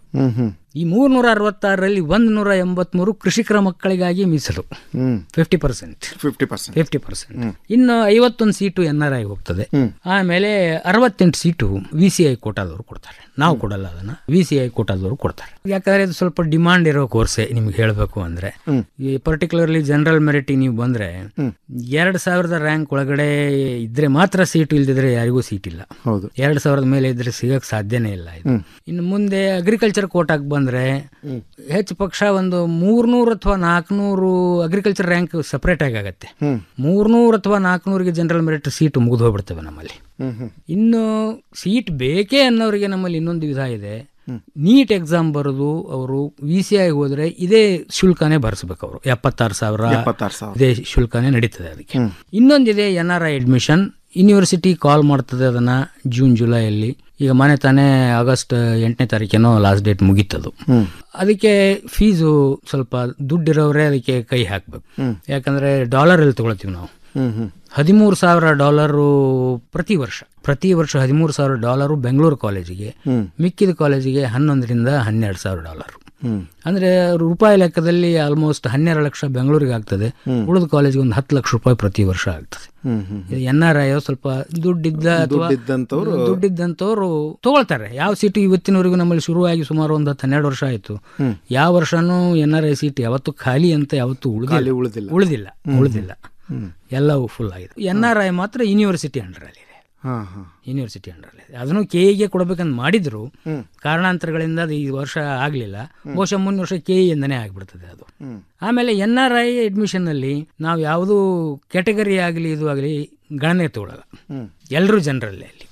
ಈ ಮೂರ್ನೂರ ಅರವತ್ತಾರರಲ್ಲಿ ಒಂದ್ ನೂರ ಎಂಬತ್ಮೂರು ಕೃಷಿಕರ ಮಕ್ಕಳಿಗಾಗಿ ಮೀಸಲು fifty percent fifty percent fifty percent ಇನ್ನು ಐವತ್ತೊಂದು ಸೀಟು ಎನ್ ಆರ್ ಐ ಹೋಗ್ತದೆ ಆಮೇಲೆ ಅರವತ್ತೆಂಟು ಸೀಟು ವಿ ಸಿ ಐ ಕೋಟಾದವರು ಕೊಡ್ತಾರೆ ನಾವು ಕೊಡಲ್ಲ ಅದನ್ನ ವಿ ಸಿ ಐ ಕೋಟಾದವರು ಕೊಡ್ತಾರೆ ಯಾಕಂದ್ರೆ ಇದು ಸ್ವಲ್ಪ ಡಿಮಾಂಡ್ ಇರೋ ಕೋರ್ಸೆ ನಿಮ್ಗೆ ಹೇಳಬೇಕು ಅಂದ್ರೆ ಈ ಪರ್ಟಿಕ್ಯುಲರ್ಲಿ ಜನರಲ್ ಮೆರಿಟ್ ನೀವು ಬಂದ್ರೆ ಎರಡ್ ಸಾವಿರದ ರ್ಯಾಂಕ್ ಒಳಗಡೆ ಇದ್ರೆ ಮಾತ್ರ ಸೀಟು ಇಲ್ದಿದ್ರೆ ಯಾರಿಗೂ ಸೀಟ್ ಇಲ್ಲ ಹೌದು ಎರಡ್ ಸಾವಿರದ ಮೇಲೆ ಇದ್ರೆ ಸಿಗಕ್ ಸಾಧ್ಯನೇ ಇಲ್ಲ ಇದು ಇನ್ನು ಮುಂದೆ ಅಗ್ರಿಕಲ್ಚರ್ ಕೋಟಾಕ್ ಬಂದ್ರೆ ಹೆಚ್ಚು ಪಕ್ಷ ಒಂದು ಮೂರ್ನೂರು ಅಥವಾ ನಾಲ್ಕುನೂರು ಅಗ್ರಿಕಲ್ಚರ್ ರ್ಯಾಂಕ್ ಸಪರೇಟ್ ಆಗಿ ಆಗತ್ತೆ ಮೂರ್ನೂರು ಅಥವಾ ನಾಲ್ಕುನೂರಿಗೆ ಜನರಲ್ ಮೆರಿಟ್ ಸೀಟ್ ಮುಗಿದು ಹೋಗ್ಬಿಡ್ತವೆ ನಮ್ಮಲ್ಲಿ ಇನ್ನು ಸೀಟ್ ಬೇಕೇ ಅನ್ನೋರಿಗೆ ನಮ್ಮಲ್ಲಿ ಇನ್ನೊಂದು ವಿಧ ಇದೆ ನೀಟ್ ಎಕ್ಸಾಮ್ ಬರೋದು ಅವರು ವಿ ಸಿ ಐ ಹೋದ್ರೆ ಇದೇ ಶುಲ್ಕನೇ ಭರಿಸ್ಬೇಕು ಅವರು ಎಪ್ಪತ್ತಾರು ಸಾವಿರ ಎಪ್ಪತ್ತಾರು ಸಾವಿರ. ಇದೇ ಶುಲ್ಕನೇ ನಡೀತದೆ ಅದಕ್ಕೆ ಇನ್ನೊಂದಿದೆ N R I admission university call ಮಾಡ್ತದೆ ಅದನ್ನ ಜೂನ್ ಜುಲೈಯಲ್ಲಿ ಈಗ ಮನೆ ತಾನೇ ಆಗಸ್ಟ್ ಎಂಟನೇ ತಾರೀಕೇನೋ ಲಾಸ್ಟ್ ಡೇಟ್ ಮುಗೀತದು ಅದಕ್ಕೆ ಫೀಸು ಸ್ವಲ್ಪ ದುಡ್ಡಿರೋರೇ ಅದಕ್ಕೆ ಕೈ ಹಾಕ್ಬೇಕು ಯಾಕಂದ್ರೆ ಡಾಲರ್ ಅಲ್ಲಿ ತಗೊಳ್ತೀವಿ ನಾವು ಹದಿಮೂರು ಸಾವಿರ ಡಾಲರು ಪ್ರತಿ ವರ್ಷ ಪ್ರತಿ ವರ್ಷ ಹದಿಮೂರು ಸಾವಿರ ಡಾಲರು ಬೆಂಗಳೂರು ಕಾಲೇಜಿಗೆ ಮಿಕ್ಕಿದ ಕಾಲೇಜಿಗೆ ಹನ್ನೊಂದರಿಂದ ಹನ್ನೆರಡು ಸಾವಿರ ಡಾಲರ್ ಅಂದ್ರೆ ರೂಪಾಯಿ ಲೆಕ್ಕದಲ್ಲಿ ಆಲ್ಮೋಸ್ಟ್ ಹನ್ನೆರಡು ಲಕ್ಷ ಬೆಂಗಳೂರಿಗೆ ಆಗ್ತದೆ ಉಳಿದ ಕಾಲೇಜಿಗೆ ಒಂದು ಹತ್ತು ಲಕ್ಷ ರೂಪಾಯಿ ಪ್ರತಿ ವರ್ಷ ಆಗ್ತದೆ ಎನ್ ಆರ್ ಐ ಸ್ವಲ್ಪ ದುಡ್ಡಿದ್ದ ಅಥವಾ ದುಡ್ಡಿದ್ದಂಥವ್ರು- ದುಡ್ಡಿದ್ದಂಥವ್ರು ತಗೊಳ್ತಾರೆ ಯಾವ ಸೀಟು ಇವತ್ತಿನವರೆಗೂ ನಮ್ಮಲ್ಲಿ ಶುರುವಾಗಿ ಸುಮಾರು ಒಂದು ಹತ್ತು ಹನ್ನೆರಡು ವರ್ಷ ಆಯ್ತು ಯಾವ ವರ್ಷನೂ ಎನ್ ಆರ್ ಐ ಸೀಟ್ ಯಾವತ್ತು ಖಾಲಿ ಅಂತ ಯಾವತ್ತು ಖಾಲಿ ಉಳಿದಿಲ್ಲ ಉಳಿದಿಲ್ಲ. ಉಳಿದಿಲ್ಲ ಉಳಿದಿಲ್ಲ ಎಲ್ಲವೂ ಫುಲ್ ಆಗಿದೆ ಎನ್ ಆರ್ ಐ ಮಾತ್ರ ಯೂನಿವರ್ಸಿಟಿ ಅಂಡರಲ್ಲಿ ಇದೆ ಹಾ ಹಾ ಯೂನಿವರ್ಸಿಟಿ ಅಂಡರಲ್ಲಿ ಅದನ್ನು ಕೆ ಗೆ ಕೊಡಬೇಕಂತ ಮಾಡಿದ್ರು ಕಾರಣಾಂತರಗಳಿಂದ ಅದು ಈ ವರ್ಷ ಆಗಲಿಲ್ಲ ಬಹುಶಃ ಮುಂದಿನ ವರ್ಷ ಕೆ ಇಂದನೇ ಆಗ್ಬಿಡ್ತದೆ ಅದು ಆಮೇಲೆ ಎನ್ ಆರ್ ಐ ಅಡ್ಮಿಷನ್ ಅಲ್ಲಿ ನಾವು ಯಾವುದು ಕ್ಯಾಟಗರಿ ಆಗಲಿ ಇದು ಆಗಲಿ ಗಣನೆ ತಗೊಳ್ಳಲ್ಲ ಎಲ್ಲರೂ ಜನರಲ್ಲೇ ಅಲ್ಲಿ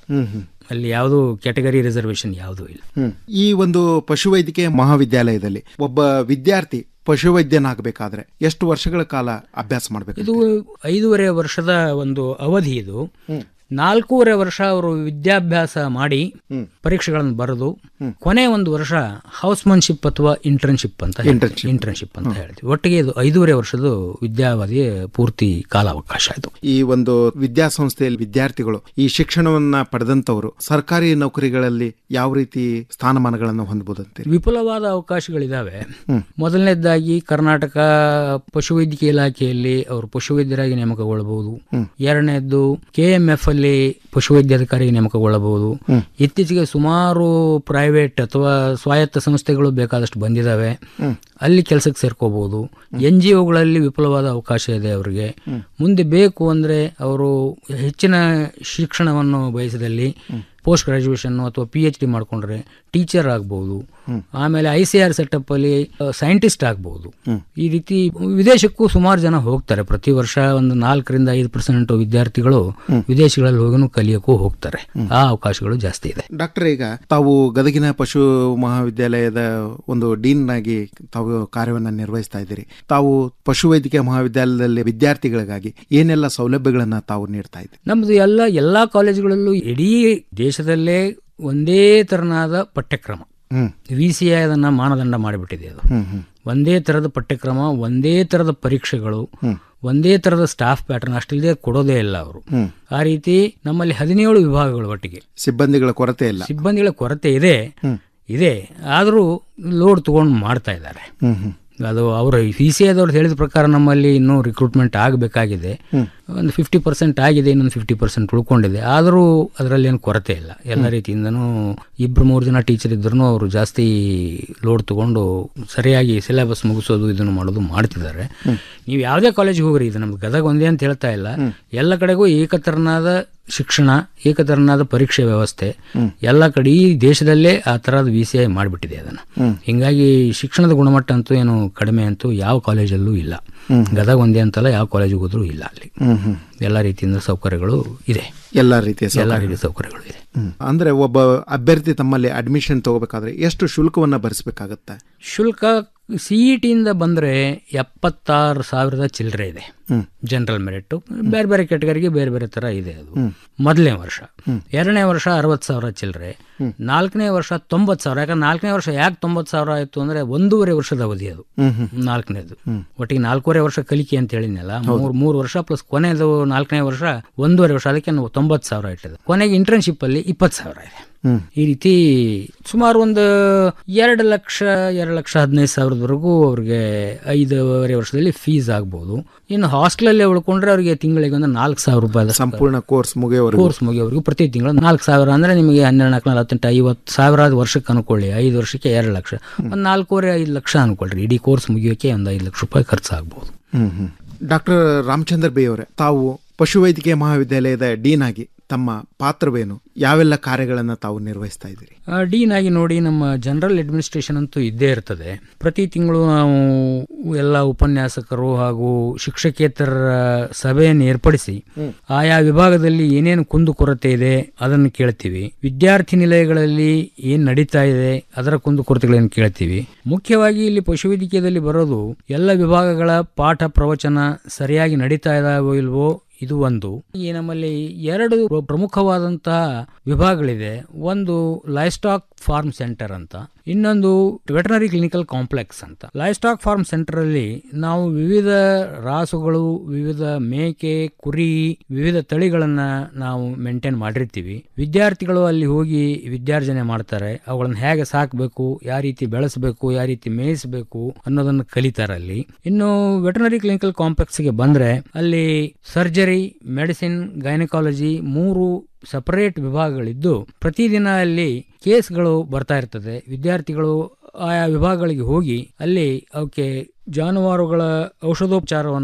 ಹ್ಮ್ ಹ್ಮ್ ಅಲ್ಲಿ ಯಾವುದು ಕ್ಯಾಟಗರಿ ರಿಸರ್ವೇಶನ್ ಯಾವುದೂ ಇಲ್ಲ ಹ್ಮ್. ಈ ಒಂದು ಪಶುವೈದ್ಯಕೀಯ ಮಹಾವಿದ್ಯಾಲಯದಲ್ಲಿ ಒಬ್ಬ ವಿದ್ಯಾರ್ಥಿ ಪಶುವೈದ್ಯನಾಗಬೇಕಾದ್ರೆ ಎಷ್ಟು ವರ್ಷಗಳ ಕಾಲ ಅಭ್ಯಾಸ ಮಾಡಬೇಕು ಇದು ಐದೂವರೆ ವರ್ಷದ ಒಂದು ಅವಧಿ ಇದು ನಾಲ್ಕೂವರೆ ವರ್ಷ ಅವರು ವಿದ್ಯಾಭ್ಯಾಸ ಮಾಡಿ ಪರೀಕ್ಷೆಗಳನ್ನು ಬರೆದು ಕೊನೆ ಒಂದು ವರ್ಷ ಹೌಸ್ಮನ್ಶಿಪ್ ಅಥವಾ ಇಂಟರ್ನ್ಶಿಪ್ ಅಂತ ಇಂಟರ್ನ್ಶಿಪ್ ಅಂತ ಹೇಳ್ತೀವಿ ಒಟ್ಟಿಗೆ ಇದು ಐದೂವರೆ ವರ್ಷದ ವಿದ್ಯಾವಧಿ ಪೂರ್ತಿ ಕಾಲಾವಕಾಶ ಇದು ಈ ಒಂದು ವಿದ್ಯಾಸಂಸ್ಥೆಯಲ್ಲಿ ವಿದ್ಯಾರ್ಥಿಗಳು ಈ ಶಿಕ್ಷಣವನ್ನ ಪಡೆದಂತವರು ಸರ್ಕಾರಿ ನೌಕರಿಗಳಲ್ಲಿ ಯಾವ ರೀತಿ ಸ್ಥಾನಮಾನಗಳನ್ನು ಹೊಂದಬಹುದಂತೀರಿ ವಿಪುಲವಾದ ಅವಕಾಶಗಳಿದಾವೆ ಹ್ಮ್. ಮೊದಲನೇದಾಗಿ ಕರ್ನಾಟಕ ಪಶುವೈದ್ಯಕೀಯ ಇಲಾಖೆಯಲ್ಲಿ ಅವರು ಪಶುವೈದ್ಯರಾಗಿ ನೇಮಕಗೊಳ್ಳಬಹುದು ಹ್ಮ್. ಎರಡನೇದ್ದು ಕೆಎಂಎಫ್ ಅಲ್ಲಿ ಪಶುವೈದ್ಯಾಧಿಕಾರಿ ನೇಮಕಗೊಳ್ಳಬಹುದು ಹ್ಮ್. ಇತ್ತೀಚೆಗೆ ಸುಮಾರು ಪ್ರೈವೇಟ್ ಅಥವಾ ಸ್ವಾಯತ್ತ ಸಂಸ್ಥೆಗಳು ಬೇಕಾದಷ್ಟು ಬಂದಿದ್ದಾವೆ ಹ್ಮ್. ಅಲ್ಲಿ ಕೆಲಸಕ್ಕೆ ಸೇರ್ಕೋಬಹುದು ಎನ್ ಜಿ ಒಗಳಲ್ಲಿ ವಿಪುಲವಾದ ಅವಕಾಶ ಇದೆ ಅವರಿಗೆ ಮುಂದೆ ಬೇಕು ಅಂದ್ರೆ ಅವರು ಹೆಚ್ಚಿನ ಶಿಕ್ಷಣವನ್ನು ಬಯಸಿದಲ್ಲಿ ಪೋಸ್ಟ್ ಗ್ರಾಜುಯೇಷನ್ ಅಥವಾ ಪಿ ಎಚ್ ಡಿ ಮಾಡ್ಕೊಂಡ್ರೆ ಟೀಚರ್ ಆಗ್ಬಹುದು ಹ್ಮ್. ಆಮೇಲೆ ಐ ಸಿ ಆರ್ ಸೆಟಪ್ ಅಲ್ಲಿ ಸೈಂಟಿಸ್ಟ್ ಆಗ್ಬಹುದು ಹ್ಮ್. ಈ ರೀತಿ ವಿದೇಶಕ್ಕೂ ಸುಮಾರು ಜನ ಹೋಗ್ತಾರೆ ಪ್ರತಿ ವರ್ಷ ಒಂದು ನಾಲ್ಕರಿಂದ ಐದು ಪರ್ಸೆಂಟ್ ವಿದ್ಯಾರ್ಥಿಗಳು ಹ್ಮ್. ವಿದೇಶಗಳಲ್ಲಿ ಹೋಗಿ ಕಲಿಯಕ್ಕೂ ಹೋಗ್ತಾರೆ ಆ ಅವಕಾಶಗಳು ಜಾಸ್ತಿ ಇದೆ ಡಾಕ್ಟರ್ ಈಗ ತಾವು ಗದಗಿನ ಪಶು ಮಹಾವಿದ್ಯಾಲಯದ ಒಂದು ಡೀನ್ ಆಗಿ ತಾವು ಕಾರ್ಯವನ್ನು ನಿರ್ವಹಿಸ್ತಾ ಇದ್ದೀರಿ ತಾವು ಪಶುವೈದ್ಯಕೀಯ ಮಹಾವಿದ್ಯಾಲಯದಲ್ಲಿ ವಿದ್ಯಾರ್ಥಿಗಳಿಗಾಗಿ ಏನೆಲ್ಲ ಸೌಲಭ್ಯಗಳನ್ನ ತಾವು ನೀಡ್ತಾ ಇದ್ದೀರಿ ನಮ್ದು ಎಲ್ಲ ಎಲ್ಲಾ ಕಾಲೇಜುಗಳಲ್ಲೂ ಇಡೀ ದೇಶದಲ್ಲೇ ಒಂದೇ ತರನಾದ ಪಠ್ಯಕ್ರಮ ಹ್ಮ್. ವಿ ಸಿ ಐ ಅದನ್ನ ಮಾನದಂಡ ಮಾಡಿಬಿಟ್ಟಿದೆ ಅದು ಹ್ಮ್ ಹ್ಮ್ ಒಂದೇ ತರದ ಪಠ್ಯಕ್ರಮ ಒಂದೇ ತರದ ಪರೀಕ್ಷೆಗಳು ಹ್ಮ್. ಒಂದೇ ತರದ ಸ್ಟಾಫ್ ಪ್ಯಾಟರ್ನ್ ಅಷ್ಟಿಲ್ಲದೆ ಕೊಡೋದೇ ಇಲ್ಲ ಅವರು ಹ್ಮ್. ಆ ರೀತಿ ನಮ್ಮಲ್ಲಿ ಹದಿನೇಳು ವಿಭಾಗಗಳು ಒಟ್ಟಿಗೆ ಸಿಬ್ಬಂದಿಗಳ ಕೊರತೆ ಇಲ್ಲ ಸಿಬ್ಬಂದಿಗಳ ಕೊರತೆ ಇದೆ ಇದೆ ಆದರೂ ಲೋಡ್ ತಗೊಂಡು ಮಾಡ್ತಾ ಇದ್ದಾರೆ ಹ್ಮ್ ಹ್ಮ್ ಅದು ಅವರು ಪಿ ಸಿ ಆದವ್ರು ಹೇಳಿದ ಪ್ರಕಾರ ನಮ್ಮಲ್ಲಿ ಇನ್ನೂ ರಿಕ್ರೂಟ್ಮೆಂಟ್ ಆಗಬೇಕಾಗಿದೆ ಹ್ಮ್. ಒಂದು ಫಿಫ್ಟಿ ಪರ್ಸೆಂಟ್ ಆಗಿದೆ ಇನ್ನೊಂದು ಫಿಫ್ಟಿ ಪರ್ಸೆಂಟ್ ಉಳ್ಕೊಂಡಿದೆ ಆದರೂ ಅದರಲ್ಲಿ ಏನು ಕೊರತೆ ಇಲ್ಲ ಎಲ್ಲ ರೀತಿಯಿಂದನೂ ಇಬ್ರು ಮೂರು ಜನ ಟೀಚರ್ ಇದ್ರೂ ಅವರು ಜಾಸ್ತಿ ಲೋಡ್ ತಗೊಂಡು ಸರಿಯಾಗಿ ಸಿಲೆಬಸ್ ಮುಗಿಸೋದು ಇದನ್ನು ಮಾಡೋದು ಮಾಡ್ತಿದ್ದಾರೆ ನೀವು ಯಾವುದೇ ಕಾಲೇಜಿಗೆ ಹೋಗ್ರಿ ಇದು ನಮ್ಗೆ ಗದಗ ಒಂದೇ ಅಂತ ಹೇಳ್ತಾ ಇಲ್ಲ ಎಲ್ಲ ಕಡೆಗೂ ಏಕತರನಾದ ಶಿಕ್ಷಣ ಏಕತರನಾದ ಪರೀಕ್ಷೆ ವ್ಯವಸ್ಥೆ ಎಲ್ಲ ಕಡೆ ಈ ದೇಶದಲ್ಲೇ ಆ ತರಹದ ವಿ ಸಿ ಐ ಮಾಡಿಬಿಟ್ಟಿದೆ ಅದನ್ನು ಹ್ಮ್. ಹಿಂಗಾಗಿ ಶಿಕ್ಷಣದ ಗುಣಮಟ್ಟ ಅಂತೂ ಏನು ಕಡಿಮೆ ಅಂತೂ ಯಾವ ಕಾಲೇಜಲ್ಲೂ ಇಲ್ಲ ಹ್ಮ್. ಗದಗ ಒಂದೇ ಅಂತಲ್ಲ ಯಾವ ಕಾಲೇಜಿಗೆ ಹೋದ್ರೂ ಇಲ್ಲ ಅಲ್ಲಿ ಹ್ಮ್ ಹ್ಮ್ ಎಲ್ಲ ರೀತಿಯಿಂದ ಸೌಕರ್ಯಗಳು ಇದೆ ಎಲ್ಲ ರೀತಿಯ ಎಲ್ಲ ಸೌಕರ್ಯ. ರೀತಿಯ ಸೌಕರ್ಯಗಳು ಇದೆ ಹ್ಮ್. ಅಂದ್ರೆ ಒಬ್ಬ ಅಭ್ಯರ್ಥಿ ತಮ್ಮಲ್ಲಿ ಅಡ್ಮಿಷನ್ ತಗೋಬೇಕಾದ್ರೆ ಎಷ್ಟು ಶುಲ್ಕವನ್ನ ಭರಿಸಬೇಕಾಗತ್ತೆ ಶುಲ್ಕ ಸಿಇ ಟಿಯಿಂದ ಬಂದರೆ ಎಪ್ಪತ್ತಾರು ಸಾವಿರದ ಚಿಲ್ಲರೆ ಇದೆ ಹ್ಮ್. ಜನರಲ್ ಮೆರಿಟ್ ಬೇರೆ ಬೇರೆ ಕೆಟಗರಿಗೆ ಬೇರೆ ಬೇರೆ ಥರ ಇದೆ ಅದು ಹ್ಮ್. ಮೊದಲನೇ ವರ್ಷ ಹ್ಮ್. ಎರಡನೇ ವರ್ಷ ಅರವತ್ತು ಸಾವಿರ ಚಿಲ್ಲರೆ ಹ್ಮ್. ನಾಲ್ಕನೇ ವರ್ಷ ತೊಂಬತ್ತು ಸಾವಿರ ಯಾಕಂದ್ರೆ ನಾಲ್ಕನೇ ವರ್ಷ ಯಾಕೆ ತೊಂಬತ್ತು ಸಾವಿರ ಆಯಿತು ಅಂದರೆ ಒಂದೂವರೆ ವರ್ಷದ ಅವಧಿ ಅದು ಹ್ಮ್ ಹ್ಮ್ ನಾಲ್ಕನೇದು ಹ್ಮ್. ಒಟ್ಟಿಗೆ ನಾಲ್ಕೂವರೆ ವರ್ಷ ಕಲಿಕೆ ಅಂತ ಹೇಳಿದ್ನಲ್ಲ ಹೌದು. ಮೂರು ಮೂರು ವರ್ಷ ಪ್ಲಸ್ ಕೊನೆಯದು ನಾಲ್ಕನೇ ವರ್ಷ ಒಂದೂವರೆ ವರ್ಷ ಅದಕ್ಕೆ ನಾವು ತೊಂಬತ್ತು ಸಾವಿರ ಇಟ್ಟಿದೆ ಕೊನೆಗೆ ಇಂಟರ್ನ್ಶಿಪ್ ಅಲ್ಲಿ ಇಪ್ಪತ್ತು ಸಾವಿರ ಇದೆ ಹ್ಮ್. ಈ ರೀತಿ ಸುಮಾರು ಒಂದು ಎರಡು ಲಕ್ಷ ಎರಡು ಲಕ್ಷ ಹದಿನೈದು ಸಾವಿರದವರೆಗೂ ಅವ್ರಿಗೆ ಐದೂವರೆ ವರ್ಷದಲ್ಲಿ ಫೀಸ್ ಆಗ್ಬೋದು ಇನ್ನು ಹಾಸ್ಟೆಲಲ್ಲೇ ಉಳ್ಕೊಂಡ್ರೆ ಅವರಿಗೆ ತಿಂಗಳಿಗೆ ಒಂದು ನಾಲ್ಕು ಸಾವಿರ ರೂಪಾಯಿ ಸಂಪೂರ್ಣ ಕೋರ್ಸ್ ಮುಗಿಯೋವರೆಗೂ ಕೋರ್ಸ್ ಮುಗಿಯೋವರೆಗೂ ಪ್ರತಿ ತಿಂಗಳು ನಾಲ್ಕು ಸಾವಿರ ಅಂದ್ರೆ ನಿಮಗೆ ಹನ್ನೆರಡು ನಾಲ್ಕು ನಲವತ್ತೆಂಟು ಐವತ್ತು ಸಾವಿರ ಆದ ವರ್ಷಕ್ಕೆ ಅನ್ಕೊಳ್ಳಿ ಐದು ವರ್ಷಕ್ಕೆ ಎರಡು ಲಕ್ಷ ಒಂದು ನಾಲ್ಕೂವರೆ ಐದು ಲಕ್ಷ ಅನ್ಕೊಳ್ರಿ ಇಡೀ ಕೋರ್ಸ್ ಮುಗಿಯೋಕೆ ಒಂದು ಐದು ಲಕ್ಷ ರೂಪಾಯಿ ಖರ್ಚಾಗ್ಬೋದು ಹ್ಮ್ ಹ್ಮ್ ಡಾಕ್ಟರ್ ರಾಮಚಂದ್ರ ಬಿ ಅವರೇ ತಾವು ಪಶುವೈದ್ಯಕೀಯ ಮಹಾವಿದ್ಯಾಲಯದ ಡೀನ್ ಆಗಿ ತಮ್ಮ ಪಾತ್ರವೇನು ಯಾವೆಲ್ಲ ಕಾರ್ಯಗಳನ್ನು ತಾವು ನಿರ್ವಹಿಸ್ತಾ ಇದ್ದೀರಿ ಆ, ಡೀನ್ ಆಗಿ ನೋಡಿ ನಮ್ಮ ಜನರಲ್ ಅಡ್ಮಿನಿಸ್ಟ್ರೇಷನ್ ಅಂತೂ ಇದ್ದೇ ಇರ್ತದೆ ಪ್ರತಿ ತಿಂಗಳು ನಾವು ಎಲ್ಲ ಉಪನ್ಯಾಸಕರು ಹಾಗೂ ಶಿಕ್ಷಕೇತರ ಸಭೆಯನ್ನು ಏರ್ಪಡಿಸಿ ಹ್ಮ್. ಆಯಾ ವಿಭಾಗದಲ್ಲಿ ಏನೇನು ಕುಂದು ಕೊರತೆ ಇದೆ ಅದನ್ನು ಕೇಳ್ತೀವಿ ವಿದ್ಯಾರ್ಥಿ ನಿಲಯಗಳಲ್ಲಿ ಏನ್ ನಡೀತಾ ಇದೆ ಅದರ ಕುಂದು ಕೊರತೆಗಳನ್ನು ಕೇಳ್ತೀವಿ ಮುಖ್ಯವಾಗಿ ಇಲ್ಲಿ ಪಶುವೈದ್ಯಕೀಯದಲ್ಲಿ ಬರೋದು ಎಲ್ಲ ವಿಭಾಗಗಳ ಪಾಠ ಪ್ರವಚನ ಸರಿಯಾಗಿ ನಡೀತಾ ಇದಾವೋ ಇಲ್ವೋ ಇದು ಒಂದು ಈ ನಮ್ಮಲ್ಲಿ ಎರಡು ಪ್ರಮುಖವಾದಂತಹ ವಿಭಾಗಗಳಿದೆ ಒಂದು ಲೈಸ್ಟಾಕ್ ಫಾರ್ಮ್ ಸೆಂಟರ್ ಅಂತ ಇನ್ನೊಂದು ವೆಟನರಿ ಕ್ಲಿನಿಕಲ್ ಕಾಂಪ್ಲೆಕ್ಸ್ ಅಂತ ಲೈಸ್ಟಾಕ್ ಫಾರ್ಮ್ ಸೆಂಟರ್ ಅಲ್ಲಿ ನಾವು ವಿವಿಧ ರಾಸುಗಳು ವಿವಿಧ ಮೇಕೆ ಕುರಿ ವಿವಿಧ ತಳಿಗಳನ್ನ ನಾವು ಮೇಂಟೈನ್ ಮಾಡಿರ್ತೀವಿ ವಿದ್ಯಾರ್ಥಿಗಳು ಅಲ್ಲಿ ಹೋಗಿ ವಿದ್ಯಾರ್ಜನೆ ಮಾಡ್ತಾರೆ ಅವುಗಳನ್ನ ಹೇಗೆ ಸಾಕಬೇಕು ಯಾವ ರೀತಿ ಬೆಳೆಸಬೇಕು ಯಾವ ರೀತಿ ಮೇಯಿಸಬೇಕು ಅನ್ನೋದನ್ನ ಕಲಿತಾರೆ ಅಲ್ಲಿ ಇನ್ನು ವೆಟನರಿ ಕ್ಲಿನಿಕಲ್ ಕಾಂಪ್ಲೆಕ್ಸ್ಗೆ ಬಂದ್ರೆ ಅಲ್ಲಿ ಸರ್ಜರಿ ಮೆಡಿಸಿನ್ ಗೈನಕಾಲಜಿ ಮೂರು ಸಪರೇಟ್ ವಿಭಾಗಗಳಿದ್ದು ಪ್ರತಿದಿನ ಅಲ್ಲಿ ಕೇಸ್ಗಳು ಬರ್ತಾ ಇರ್ತದೆ ವಿದ್ಯಾರ್ಥಿಗಳು ಆಯಾ ವಿಭಾಗಗಳಿಗೆ ಹೋಗಿ ಅಲ್ಲಿ ಅವಕ್ಕೆ ಜಾನುವಾರುಗಳ ಔಷಧೋಪಚಾರವನ್ನ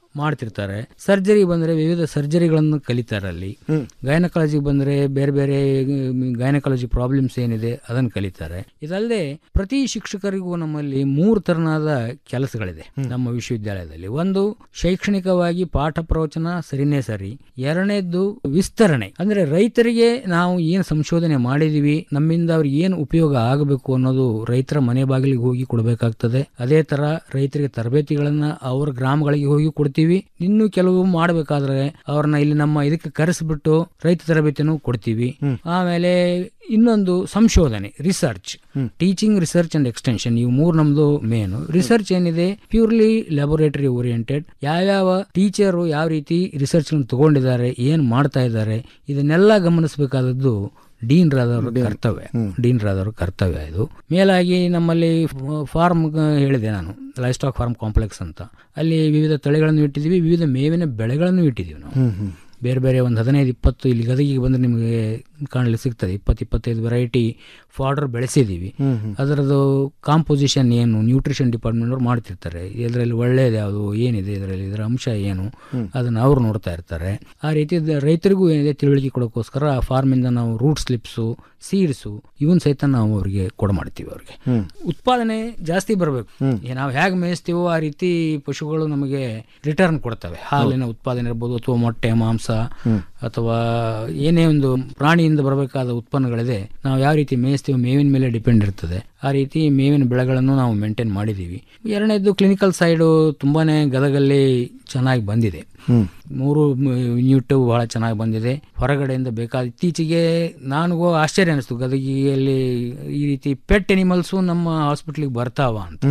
ಮಾಡ್ತಿರ್ತಾರೆ ಸರ್ಜರಿ ಬಂದ್ರೆ ವಿವಿಧ ಸರ್ಜರಿಗಳನ್ನು ಕಲಿತಾರೆ ಅಲ್ಲಿ ಗೈನಕಾಲಜಿ ಬಂದ್ರೆ ಬೇರೆ ಬೇರೆ ಗೈನಕಾಲಜಿ ಪ್ರಾಬ್ಲಮ್ಸ್ ಏನಿದೆ ಅದನ್ನು ಕಲಿತಾರೆ ಇದಲ್ಲದೆ ಪ್ರತಿ ಶಿಕ್ಷಕರಿಗೂ ನಮ್ಮಲ್ಲಿ ಮೂರು ತರನಾದ ಕೆಲಸಗಳಿದೆ ನಮ್ಮ ವಿಶ್ವವಿದ್ಯಾಲಯದಲ್ಲಿ ಒಂದು ಶೈಕ್ಷಣಿಕವಾಗಿ ಪಾಠ ಪ್ರವಚನ ಸರಿನೇ ಸರಿ ಎರಡನೇದ್ದು ವಿಸ್ತರಣೆ ಅಂದ್ರೆ ರೈತರಿಗೆ ನಾವು ಏನು ಸಂಶೋಧನೆ ಮಾಡಿದೀವಿ ನಮ್ಮಿಂದ ಅವ್ರಿಗೆ ಏನು ಉಪಯೋಗ ಆಗಬೇಕು ಅನ್ನೋದು ರೈತರ ಮನೆ ಬಾಗಿಲಿಗೆ ಹೋಗಿ ಕೊಡಬೇಕಾಗ್ತದೆ ಅದೇ ತರ ರೈತರಿಗೆ ತರಬೇತಿಗಳನ್ನ ಅವ್ರ ಗ್ರಾಮಗಳಿಗೆ ಹೋಗಿ ಕೊಡ್ತೀವಿ ಇನ್ನು ಕೆಲವು ಮಾಡಬೇಕಾದ್ರೆ ಅವ್ರನ್ನ ಇಲ್ಲಿ ನಮ್ಮ ಇದಕ್ಕೆ ಕರೆಸಿಬಿಟ್ಟು ರೈತ ತರಬೇತಿನೂ ಕೊಡ್ತೀವಿ ಆಮೇಲೆ ಇನ್ನೊಂದು ಸಂಶೋಧನೆ research teaching research and extension ಇವು ಮೂರು ನಮ್ದು ಮೇನ್ ರಿಸರ್ಚ್ ಏನಿದೆ ಪ್ಯೂರ್ಲಿ ಲ್ಯಾಬೋರೇಟರಿ ಓರಿಯೆಂಟೆಡ್ ಯಾವ್ಯಾವ ಟೀಚರು ಯಾವ ರೀತಿ ರಿಸರ್ಚ್ ತಗೊಂಡಿದ್ದಾರೆ ಏನ್ ಮಾಡ್ತಾ ಇದ್ದಾರೆ ಇದನ್ನೆಲ್ಲ ಗಮನಿಸಬೇಕಾದದ್ದು ಡೀನ್ ರಾದವ್ರ ಕರ್ತವ್ಯ ಡೀನ್ ರಾದವ್ರ ಕರ್ತವ್ಯ ಇದು ಮೇಲಾಗಿ ನಮ್ಮಲ್ಲಿ ಫಾರ್ಮ್ ಹೇಳಿದೆ ನಾನು ಲೈಫ್ ಸ್ಟಾಕ್ ಫಾರ್ಮ್ ಕಾಂಪ್ಲೆಕ್ಸ್ ಅಂತ ಅಲ್ಲಿ ವಿವಿಧ ತಳಿಗಳನ್ನು ಇಟ್ಟಿದ್ದೀವಿ ವಿವಿಧ ಮೇವಿನ ಬೆಳೆಗಳನ್ನು ಇಟ್ಟಿದ್ದೀವಿ ನಾವು ಬೇರೆ ಬೇರೆ ಒಂದು ಹದಿನೈದು ಇಪ್ಪತ್ತು ಇಲ್ಲಿ ಗದಗಿಗೆ ಬಂದ್ರೆ ನಿಮಗೆ ಕಾಣಲಿಕ್ಕೆ ಸಿಗ್ತದೆ ಇಪ್ಪತ್ತು ಇಪ್ಪತ್ತೈದು ವೆರೈಟಿ ಫಾರ್ಡರ್ ಬೆಳೆಸಿದ್ದೀವಿ ಅದರದ್ದು ಕಾಂಪೋಸಿಷನ್ ಏನು ನ್ಯೂಟ್ರಿಷನ್ ಡಿಪಾರ್ಟ್ಮೆಂಟ್ ಅವ್ರು ಮಾಡ್ತಿರ್ತಾರೆ ಇದರಲ್ಲಿ ಒಳ್ಳೇದು ಯಾವುದು ಏನಿದೆ ಇದರಲ್ಲಿ ಇದರ ಅಂಶ ಏನು ಅದನ್ನು ಅವ್ರು ನೋಡ್ತಾ ಇರ್ತಾರೆ ಆ ರೀತಿ ದ- ರೈತರಿಗೂ ಏನಿದೆ ತಿಳುವಳಿಕೆ ಕೊಡೋಕ್ಕೋಸ್ಕರ ಆ ಫಾರ್ಮಿಂದ ನಾವು ರೂಟ್ ಸ್ಲಿಪ್ಸು ಸೀಡ್ಸು ಇವನ್ ಸಹಿತ ನಾವು ಅವರಿಗೆ ಕೊಡ ಮಾಡ್ತೀವಿ ಅವ್ರಿಗೆ ಉತ್ಪಾದನೆ ಜಾಸ್ತಿ ಬರಬೇಕು ನಾವು ಹೇಗೆ ಮೇಯಿಸ್ತೀವೋ ಆ ರೀತಿ ಪಶುಗಳು ನಮಗೆ ರಿಟರ್ನ್ ಕೊಡ್ತವೆ ಹಾಲಿನ ಉತ್ಪಾದನೆ ಇರ್ಬೋದು ಅಥವಾ ಮೊಟ್ಟೆ ಮಾಂಸ ಅಥವಾ ಏನೇ ಒಂದು ಪ್ರಾಣಿಯಿಂದ ಬರಬೇಕಾದ ಉತ್ಪನ್ನಗಳಿದೆ ನಾವು ಯಾವ ರೀತಿ ಮೇಯಿಸ್ತೀವೋ ಮೇವಿನ ಮೇಲೆ ಡಿಪೆಂಡ್ ಇರ್ತದೆ ಆ ರೀತಿ ಮೇವಿನ ಬೆಳೆಗಳನ್ನು ನಾವು ಮೇಂಟೈನ್ ಮಾಡಿದ್ದೀವಿ ಎರಡನೇದು ಕ್ಲಿನಿಕಲ್ ಸೈಡು ತುಂಬಾನೇ ಗದಗಲ್ಲಿ ಚೆನ್ನಾಗಿ ಬಂದಿದೆ ಮೂರು ಯೂನಿಟ್ ಬಹಳ ಚೆನ್ನಾಗಿ ಬಂದಿದೆ ಹೊರಗಡೆಯಿಂದ ಬೇಕಾದ ಇತ್ತೀಚೆಗೆ ನನಗೂ ಆಶ್ಚರ್ಯ ಅನಿಸ್ತು ಗದಗಿಯಲ್ಲಿ ಈ ರೀತಿ ಪೆಟ್ ಎನಿಮಲ್ಸು ನಮ್ಮ ಹಾಸ್ಪಿಟ್ಲಿಗೆ ಬರ್ತಾವ ಅಂತ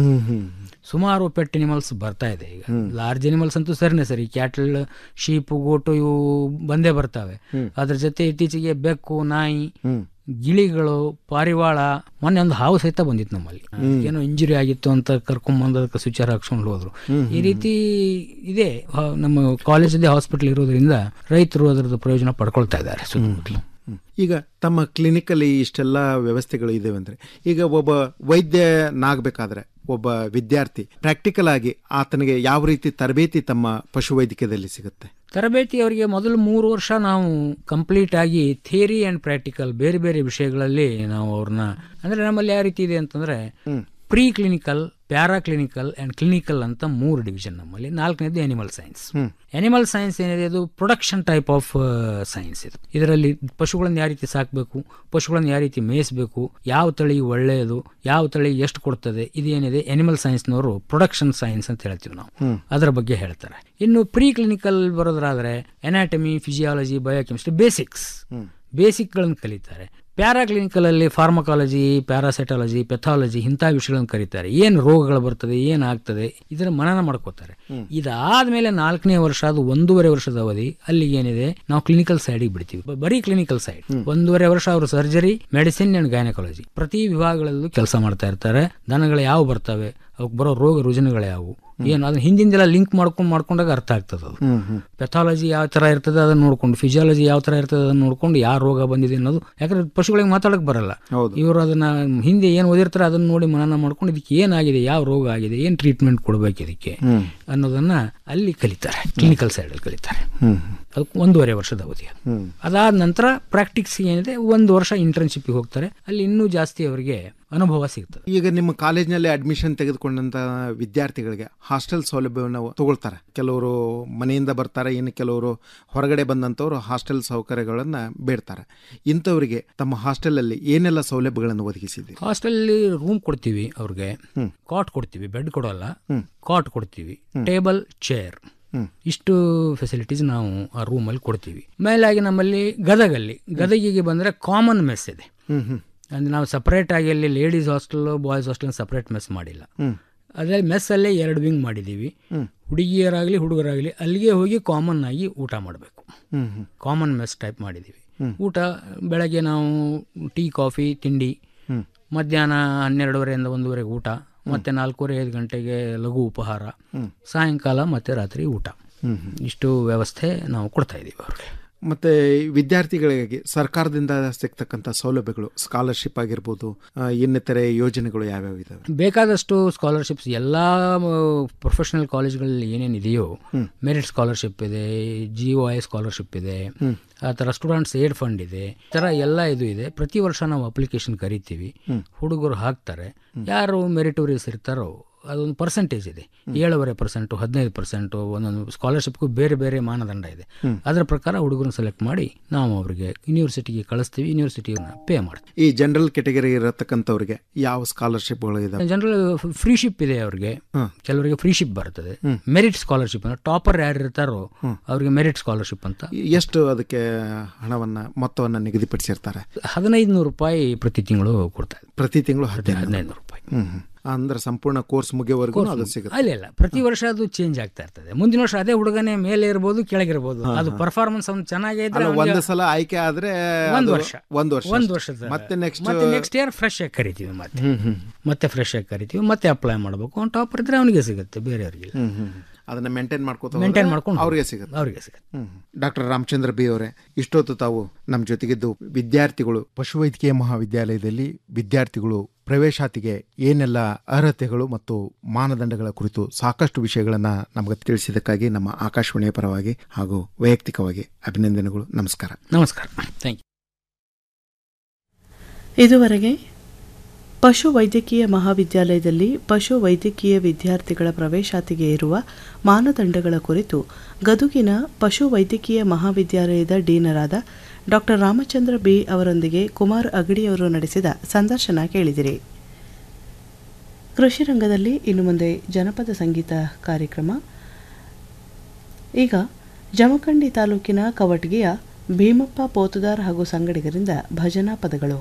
ಸುಮಾರು ಪೆಟ್ ಎನಿಮಲ್ಸ್ ಬರ್ತಾ ಇದೆ ಈಗ ಲಾರ್ಜ್ ಎನಿಮಲ್ಸ್ ಅಂತೂ ಸರಿನೇ ಸರಿ ಕ್ಯಾಟಲ್ ಶೀಪು ಗೋಟು ಇವು ಬಂದೇ ಬರ್ತವೆ ಅದ್ರ ಜೊತೆ ಇತ್ತೀಚೆಗೆ ಬೆಕ್ಕು ನಾಯಿ ಗಿಳಿಗಳು ಪಾರಿವಾಳ ಮೊನ್ನೆ ಒಂದು ಹಾವು ಸಹಿತ ಬಂದಿತ್ತು ನಮ್ಮಲ್ಲಿ ಏನೋ ಇಂಜುರಿ ಆಗಿತ್ತು ಅಂತ ಕರ್ಕೊಂಡ್ ಅದಕ್ಕೆ ಸ್ವಿಚರ್ ಹಾಕ್ಸ್ಕೊಂಡು ಹೋದ್ರು ಈ ರೀತಿ ಇದೆ ಹ- ನಮ್ಮ ಕಾಲೇಜಲ್ಲಿ ಹಾಸ್ಪಿಟಲ್ ಇರೋದ್ರಿಂದ ರೈತರು ಅದರದ್ದು ಪ್ರಯೋಜನ ಪಡ್ಕೊಳ್ತಾ ಇದ್ದಾರೆ ಸುತ್ತಮುತ್ತಲು ಈಗ ತಮ್ಮ ಕ್ಲಿನಿಕಲ್ಲಿ ಇಷ್ಟೆಲ್ಲ ವ್ಯವಸ್ಥೆಗಳು ಇದಾವೆ ಅಂದ್ರೆ ಈಗ ಒಬ್ಬ ವೈದ್ಯನಾಗಬೇಕಾದ್ರೆ ಒಬ್ಬ ವಿದ್ಯಾರ್ಥಿ ಪ್ರಾಕ್ಟಿಕಲ್ ಆಗಿ ಆತನಿಗೆ ಯಾವ ರೀತಿ ತರಬೇತಿ ತಮ್ಮ ಪಶುವೈದ್ಯಕದಲ್ಲಿ ಸಿಗುತ್ತೆ ತರಬೇತಿ ಅವರಿಗೆ ಮೊದಲು ಮೂರು ವರ್ಷ ನಾವು ಕಂಪ್ಲೀಟ್ ಆಗಿ ಥಿಯರಿ ಅಂಡ್ ಪ್ರಾಕ್ಟಿಕಲ್ ಬೇರೆ ಬೇರೆ ವಿಷಯಗಳಲ್ಲಿ ನಾವು ಅವ್ರನ್ನ ಅಂದ್ರೆ ನಮ್ಮಲ್ಲಿ ಯಾವ ರೀತಿ ಇದೆ ಅಂತಂದ್ರೆ preclinical paraclinical and clinical ಅಂತ ಮೂರು ಡಿವಿಷನ್ ನಮ್ಮಲ್ಲಿ ನಾಲ್ಕನೇದು ಅನಿಮಲ್ ಸೈನ್ಸ್ ಅನಿಮಲ್ ಸೈನ್ಸ್ ಏನಿದೆ ಅದು ಪ್ರೊಡಕ್ಷನ್ ಟೈಪ್ ಆಫ್ ಸೈನ್ಸ್ ಇದು ಇದರಲ್ಲಿ ಪಶುಗಳನ್ನು ಯಾವ ರೀತಿ ಸಾಕಬೇಕು ಪಶುಗಳನ್ನು ಯಾವ ರೀತಿ ಮೇಯಿಸಬೇಕು ಯಾವ ತಳಿ ಒಳ್ಳೆಯದು ಯಾವ ತಳಿ ಎಷ್ಟು ಕೊಡ್ತದೆ ಇದೇನಿದೆ ಅನಿಮಲ್ ಸೈನ್ಸ್ನವರು ಪ್ರೊಡಕ್ಷನ್ ಸೈನ್ಸ್ ಅಂತ ಹೇಳ್ತೀವಿ ನಾವು ಅದರ ಬಗ್ಗೆ ಹೇಳ್ತಾರೆ ಇನ್ನು ಪ್ರೀ ಕ್ಲಿನಿಕಲ್ ಬರೋದ್ರಾದ್ರೆ ಎನಾಟಮಿ ಫಿಸಿಯಾಲಜಿ ಬಯೋಕೆಮಿಸ್ಟ್ರಿ ಬೇಸಿಕ್ಸ್ ಬೇಸಿಕ್ಗಳನ್ನು ಕಲಿತಾರೆ ಪ್ಯಾರಾಕ್ಲಿನಿಕಲ್ ಅಲ್ಲಿ ಫಾರ್ಮಕಾಲಜಿ ಪ್ಯಾರಾಸೈಟಾಲಜಿ ಪೆಥಾಲಜಿ ಇಂಥ ವಿಷಯಗಳನ್ನು ಕರೀತಾರೆ ಏನು ರೋಗಗಳು ಬರ್ತದೆ ಏನಾಗ್ತದೆ ಇದರ ಮನನ ಮಾಡ್ಕೋತಾರೆ ಇದಾದ್ಮೇಲೆ ನಾಲ್ಕನೇ ವರ್ಷ ಅದು ಒಂದೂವರೆ ವರ್ಷದ ಅವಧಿ ಅಲ್ಲಿ ಏನಿದೆ ನಾವು ಕ್ಲಿನಿಕಲ್ ಸೈಡಿಗೆ ಬಿಡ್ತೀವಿ ಬ- ಬರೀ ಕ್ಲಿನಿಕಲ್ ಸೈಡ್ ಒಂದೂವರೆ ವರ್ಷ ಅವರು ಸರ್ಜರಿ ಮೆಡಿಸಿನ್ ಅಂಡ್ ಗೈನಕಾಲಜಿ ಪ್ರತಿ ವಿಭಾಗಗಳಲ್ಲೂ ಕೆಲಸ ಮಾಡ್ತಾ ಇರ್ತಾರೆ ದನಗಳು ಯಾವ ಬರ್ತವೆ ಅವಕ್ಕೆ ಬರೋ ರೋಗ ರುಜಿನಗಳು ಯಾವುವು ಏನು ಅದನ್ನ ಹಿಂದಿಂದೆಲ್ಲ ಲಿಂಕ್ ಮಾಡ್ಕೊಂಡು ಮಾಡ್ಕೊಂಡಾಗ ಅರ್ಥ ಆಗ್ತದೆ ಅದು ಪೆಥಾಲಜಿ ಯಾವ ತರ ಇರ್ತದೆ ಅದನ್ನ ನೋಡ್ಕೊಂಡು ಫಿಸಿಯಾಲಜಿ ಯಾವ ತರ ಇರ್ತದೆ ಅದನ್ನ ನೋಡ್ಕೊಂಡು ಯಾವ ರೋಗ ಬಂದಿದೆ ಅನ್ನೋದು ಯಾಕಂದ್ರೆ ಪಶುಗಳಿಗೆ ಮಾತಾಡಕ್ ಬರಲ್ಲ ಇವರು ಅದನ್ನ ಹಿಂದೆ ಏನು ಓದಿರ್ತಾರೆ ಅದನ್ನ ನೋಡಿ ಮನನ ಮಾಡ್ಕೊಂಡು ಇದಕ್ಕೆ ಏನಾಗಿದೆ ಯಾವ ರೋಗ ಆಗಿದೆ ಏನ್ ಟ್ರೀಟ್ಮೆಂಟ್ ಕೊಡ್ಬೇಕು ಇದಕ್ಕೆ ಅನ್ನೋದನ್ನ ಅಲ್ಲಿ ಕಲಿತಾರೆ ಕ್ಲಿನಿಕಲ್ ಸೈಡ್ ಅಲ್ಲಿ ಕಲಿತಾರೆ ಅದಕ್ಕೆ ಒಂದೂವರೆ ವರ್ಷದ ಅವಧಿ ಅದು. ಅದಾದ ನಂತರ ಪ್ರಾಕ್ಟಿಕ್ಸ್ ಏನಿದೆ ಒಂದು ವರ್ಷ ಇಂಟರ್ನ್ಶಿಪ್ಗೆ ಹೋಗ್ತಾರೆ ಅಲ್ಲಿ ಇನ್ನೂ ಜಾಸ್ತಿ ಅವರಿಗೆ ಅನುಭವ ಸಿಗ್ತದೆ ಈಗ ನಿಮ್ಮ ಕಾಲೇಜ್ನಲ್ಲಿ ಅಡ್ಮಿಷನ್ ತೆಗೆದುಕೊಂಡಂತ ವಿದ್ಯಾರ್ಥಿಗಳಿಗೆ ಹಾಸ್ಟೆಲ್ ಸೌಲಭ್ಯವನ್ನು ತಗೊಳ್ತಾರೆ ಕೆಲವರು ಮನೆಯಿಂದ ಬರ್ತಾರೆ ಇನ್ನು ಕೆಲವರು ಹೊರಗಡೆ ಬಂದಂಥವ್ರು ಹಾಸ್ಟೆಲ್ ಸೌಕರ್ಯಗಳನ್ನ ಬೇಡ್ತಾರೆ ಇಂಥವರಿಗೆ ತಮ್ಮ ಹಾಸ್ಟೆಲಲ್ಲಿ ಏನೆಲ್ಲ ಸೌಲಭ್ಯಗಳನ್ನು ಒದಗಿಸಿದ್ದೀರಿ ಹಾಸ್ಟೆಲ್ ರೂಮ್ ಕೊಡ್ತೀವಿ ಅವ್ರಿಗೆ ಕಾಟ್ ಕೊಡ್ತೀವಿ ಬೆಡ್ ಕೊಡೋಲ್ಲ ಕಾಟ್ ಕೊಡ್ತೀವಿ ಟೇಬಲ್ ಚೇರ್ ಇಷ್ಟು ಫೆಸಿಲಿಟೀಸ್ ನಾವು ಆ ರೂಮಲ್ಲಿ ಕೊಡ್ತೀವಿ ಮೇಲಾಗಿ ನಮ್ಮಲ್ಲಿ ಗದಗಲ್ಲಿ ಗದಗಿಗೆ ಬಂದ್ರೆ ಕಾಮನ್ ಮೆಸ್ ಇದೆ ಅಂದ್ರೆ ನಾವು ಸಪರೇಟ್ ಆಗಿ ಅಲ್ಲಿ ladies hostel boys hostel separate mess ಮಾಡಿಲ್ಲ ಅದೇ ಮೆಸ್ ಅಲ್ಲೇ ಎರಡು ವಿಂಗ್ ಮಾಡಿದೀವಿ ಹುಡುಗಿಯರಾಗ್ಲಿ ಹುಡುಗರಾಗ್ಲಿ ಅಲ್ಲಿಗೆ ಹೋಗಿ ಕಾಮನ್ ಆಗಿ ಊಟ ಮಾಡಬೇಕು ಕಾಮನ್ ಮೆಸ್ ಟೈಪ್ ಮಾಡಿದೀವಿ ಊಟ ಬೆಳಗ್ಗೆ ನಾವು ಟೀ ಕಾಫಿ ತಿಂಡಿ ಮಧ್ಯಾಹ್ನ ಹನ್ನೆರಡುವರೆಯಿಂದ ಒಂದೂವರೆಗೆ ಊಟ ಮತ್ತೆ ನಾಲ್ಕೂವರೆ ಐದು ಗಂಟೆಗೆ ಲಘು ಉಪಹಾರ ಸಾಯಂಕಾಲ ಮತ್ತೆ ರಾತ್ರಿ ಊಟ ಇಷ್ಟು ವ್ಯವಸ್ಥೆ ನಾವು ಕೊಡ್ತಾ ಇದೀವಿ ಅವ್ರಿಗೆ ಮತ್ತೆ ವಿದ್ಯಾರ್ಥಿಗಳಿಗೆ ಸರ್ಕಾರದಿಂದ ಸಿಗ್ತಕ್ಕಂಥ ಸೌಲಭ್ಯಗಳು ಸ್ಕಾಲರ್ಶಿಪ್ ಆಗಿರ್ಬೋದು ಆ, ಇನ್ನಿತರೆ ಯೋಜನೆಗಳು ಯಾವ್ಯಾವ ಇದಾವೆ ಬೇಕಾದಷ್ಟು ಸ್ಕಾಲರ್ಶಿಪ್ಸ್ ಎಲ್ಲ ಪ್ರೊಫೆಷನಲ್ ಕಾಲೇಜ್ಗಳಲ್ಲಿ ಏನೇನಿದೆಯೋ ಮೆರಿಟ್ ಸ್ಕಾಲರ್ಶಿಪ್ ಇದೆ ಜಿ ಒ ಐ ಸ್ಕಾಲರ್ಶಿಪ್ ಇದೆ ಹ್ಮ್. ಆ ಥರ ಸ್ಟೂಡೆಂಟ್ಸ್ ಏಡ್ ಫಂಡ್ ಇದೆ ಈ ಥರ ಎಲ್ಲ ಇದು ಇದೆ ಪ್ರತಿ ವರ್ಷ ನಾವು ಅಪ್ಲಿಕೇಶನ್ ಕರಿತೀವಿ ಹ್ಮ್. ಹುಡುಗರು ಹಾಕ್ತಾರೆ ಯಾರು ಮೆರಿಟೋರಿಯಸ್ ಇರ್ತಾರೋ ಅದೊಂದು ಪರ್ಸೆಂಟೇಜ್ ಇದೆ ಏಳುವರೆ ಪರ್ಸೆಂಟು ಹದಿನೈದು ಪರ್ಸೆಂಟು ಒಂದೊಂದು ಸ್ಕಾಲರ್ಶಿಪ್ಗೂ ಬೇರೆ ಬೇರೆ ಮಾನದಂಡ ಇದೆ ಹ್ಮ್. ಅದರ ಪ್ರಕಾರ ಹುಡುಗರನ್ನ ಸೆಲೆಕ್ಟ್ ಮಾಡಿ ನಾವು ಅವರಿಗೆ ಯೂನಿವರ್ಸಿಟಿಗೆ ಕಳಿಸ್ತೀವಿ ಯೂನಿವರ್ಸಿಟಿಯನ್ನು ಪೇ ಮಾಡ್ತೀವಿ ಈ ಜನರಲ್ ಕೆಟಗರಿ ಇರತಕ್ಕಂಥವ್ರಿಗೆ ಯಾವ ಸ್ಕಾಲರ್ಶಿಪ್ಗಳು ಇದಾವೆ ಜನರಲ್ ಫ್ರೀಶಿಪ್ ಇದೆ ಅವ್ರಿಗೆ ಹ್ಮ್. ಕೆಲವರಿಗೆ ಫ್ರೀಶಿಪ್ ಬರ್ತದೆ ಹ್ಮ್. ಮೆರಿಟ್ ಸ್ಕಾಲರ್ಶಿಪ್ ಅಂದ್ರೆ ಟಾಪರ್ ಯಾರು ಇರ್ತಾರೋ ಹ್ಮ್. ಅವ್ರಿಗೆ ಮೆರಿಟ್ ಸ್ಕಾಲರ್ಶಿಪ್ ಅಂತ ಎಷ್ಟು ಅದಕ್ಕೆ ಹಣವನ್ನ ಮೊತ್ತವನ್ನ ನಿಗದಿಪಡಿಸಿರ್ತಾರೆ ಹದಿನೈದು ನೂರು ರೂಪಾಯಿ ಪ್ರತಿ ತಿಂಗಳು ಕೊಡ್ತಾರೆ ಪ್ರತಿ ತಿಂಗಳು ಹದಿನೈದು ಹದಿನೈದು ರೂಪಾಯಿ ಹ್ಮ್ ಹ್ಮ್. ಅಂದ್ರೆ ಸಂಪೂರ್ಣ ಕೋರ್ಸ್ ಮುಗಿಯೋವರೆಗೂ ಅದು ಸಿಗುತ್ತೆ ಅಲ್ಲ ಇಲ್ಲ ಪ್ರತಿ ವರ್ಷ ಅದು ಚೇಂಜ್ ಆಗ್ತಾ ಇರ್ತದೆ ಮುಂದಿನ ವರ್ಷ ಅದೇ ಹುಡುಗನೇ ಮೇಲೆ ಇರ್ಬೋದು ಕೆಳಗಿರ್ಬೋದು ಹಾ, ಅದು ಹಾ. ಪರ್ಫಾರ್ಮೆನ್ಸ್ ಅವ್ನು ಚೆನ್ನಾಗೇ ಇದ್ರೆ ಅಲ್ಲ ಅವ್ನಿಗೆ ಒಂದು ಸಲ ಆಯ್ಕೆ ಆದ್ರೆ ಒಂದು ಅದು ವರ್ಷ ಒಂದು ವರ್ಷ ಒಂದು ಅಷ್ಟೇ. ವರ್ಷದ ಮತ್ತೆ ನೆಕ್ಸ್ಟ್ ಮತ್ತೆ ನೆಕ್ಸ್ಟ್ ಇಯರ್ ಫ್ರೆಶ್ ಆಗಿ ಕರಿತೀವಿ ಮತ್ತೆ ಹ್ಮ್, ಹ್ಮ್. ಮತ್ತೆ ಫ್ರೆಶ್ ಆಗಿ ಕರಿತೀವಿ ಮತ್ತೆ ಅಪ್ಲೈ ಮಾಡಬೇಕು ಅವ್ನು ಟಾಪರ್ ಇದ್ರೆ ಅವನಿಗೆ ಸಿಗುತ್ತೆ ಬೇರೆಯವರಿಗೆ ಹ್ಮ್ ಹ್ಮ್ ಅದನ್ನ ಮೇಂಟೈನ್ ಮಾಡ್ಕೋತ Maintain ಮಾಡ್ಕೊಂಡು ಅವ್ರಿಗೆ ಹೋಗ್ಬೇಕು. ಸಿಗುತ್ತೆ ಅವ್ರಿಗೆ ಸಿಗುತ್ತೆ ಡಾಕ್ಟರ್ ರಾಮಚಂದ್ರ ಬಿ ಅವರೇ ಇಷ್ಟೊತ್ತು ತಾವು ನಮ್ಮ ಜೊತೆಗಿದ್ದು ವಿದ್ಯಾರ್ಥಿಗಳು ಪಶುವೈದ್ಯಕೀಯ ಮಹಾವಿದ್ಯಾಲಯದಲ್ಲಿ ವಿದ್ಯಾರ್ಥಿಗಳು ಪ್ರವೇಶಾತಿಗೆ ಏನೆಲ್ಲ ಅರ್ಹತೆಗಳು ಮತ್ತು ಮಾನದಂಡಗಳ ಕುರಿತು ಸಾಕಷ್ಟು ವಿಷಯಗಳನ್ನ ನಮಗೆ ತಿಳಿಸಿದ್ದಕ್ಕಾಗಿ ನಮ್ಮ ಆಕಾಶವಾಣಿಯ ಪರವಾಗಿ ಹಾಗೂ ವೈಯಕ್ತಿಕವಾಗಿ ಅಭಿನಂದನೆಗಳು ನಮಸ್ಕಾರ ನಮಸ್ಕಾರ ಥ್ಯಾಂಕ್ ಯು ಇದುವರೆಗೆ ಪಶು ವೈದ್ಯಕೀಯ ಮಹಾವಿದ್ಯಾಲಯದಲ್ಲಿ ಪಶು ವೈದ್ಯಕೀಯ ವಿದ್ಯಾರ್ಥಿಗಳ ಪ್ರವೇಶಾತಿಗೆ ಇರುವ ಮಾನದಂಡಗಳ ಕುರಿತು ಗದುಗಿನ ಪಶು ವೈದ್ಯಕೀಯ ಮಹಾವಿದ್ಯಾಲಯದ ಡೀನರಾದ ಡಾಕ್ಟರ್ ರಾಮಚಂದ್ರ ಬಿ ಅವರೊಂದಿಗೆ ಕುಮಾರ್ ಅಗಡಿಯವರು ನಡೆಸಿದ ಸಂದರ್ಶನ ಕೇಳಿದಿರಿ ಕೃಷಿ ರಂಗದಲ್ಲಿ ಇನ್ನು ಮುಂದೆ ಜನಪದ ಸಂಗೀತ ಕಾರ್ಯಕ್ರಮ ಈಗ ಜಮಖಂಡಿ ತಾಲೂಕಿನ ಕವಟಗಿಯ ಭೀಮಪ್ಪ ಪೋತುದಾರ್ ಹಾಗೂ ಸಂಗಡಿಗರಿಂದ ಭಜನಾ ಪದಗಳು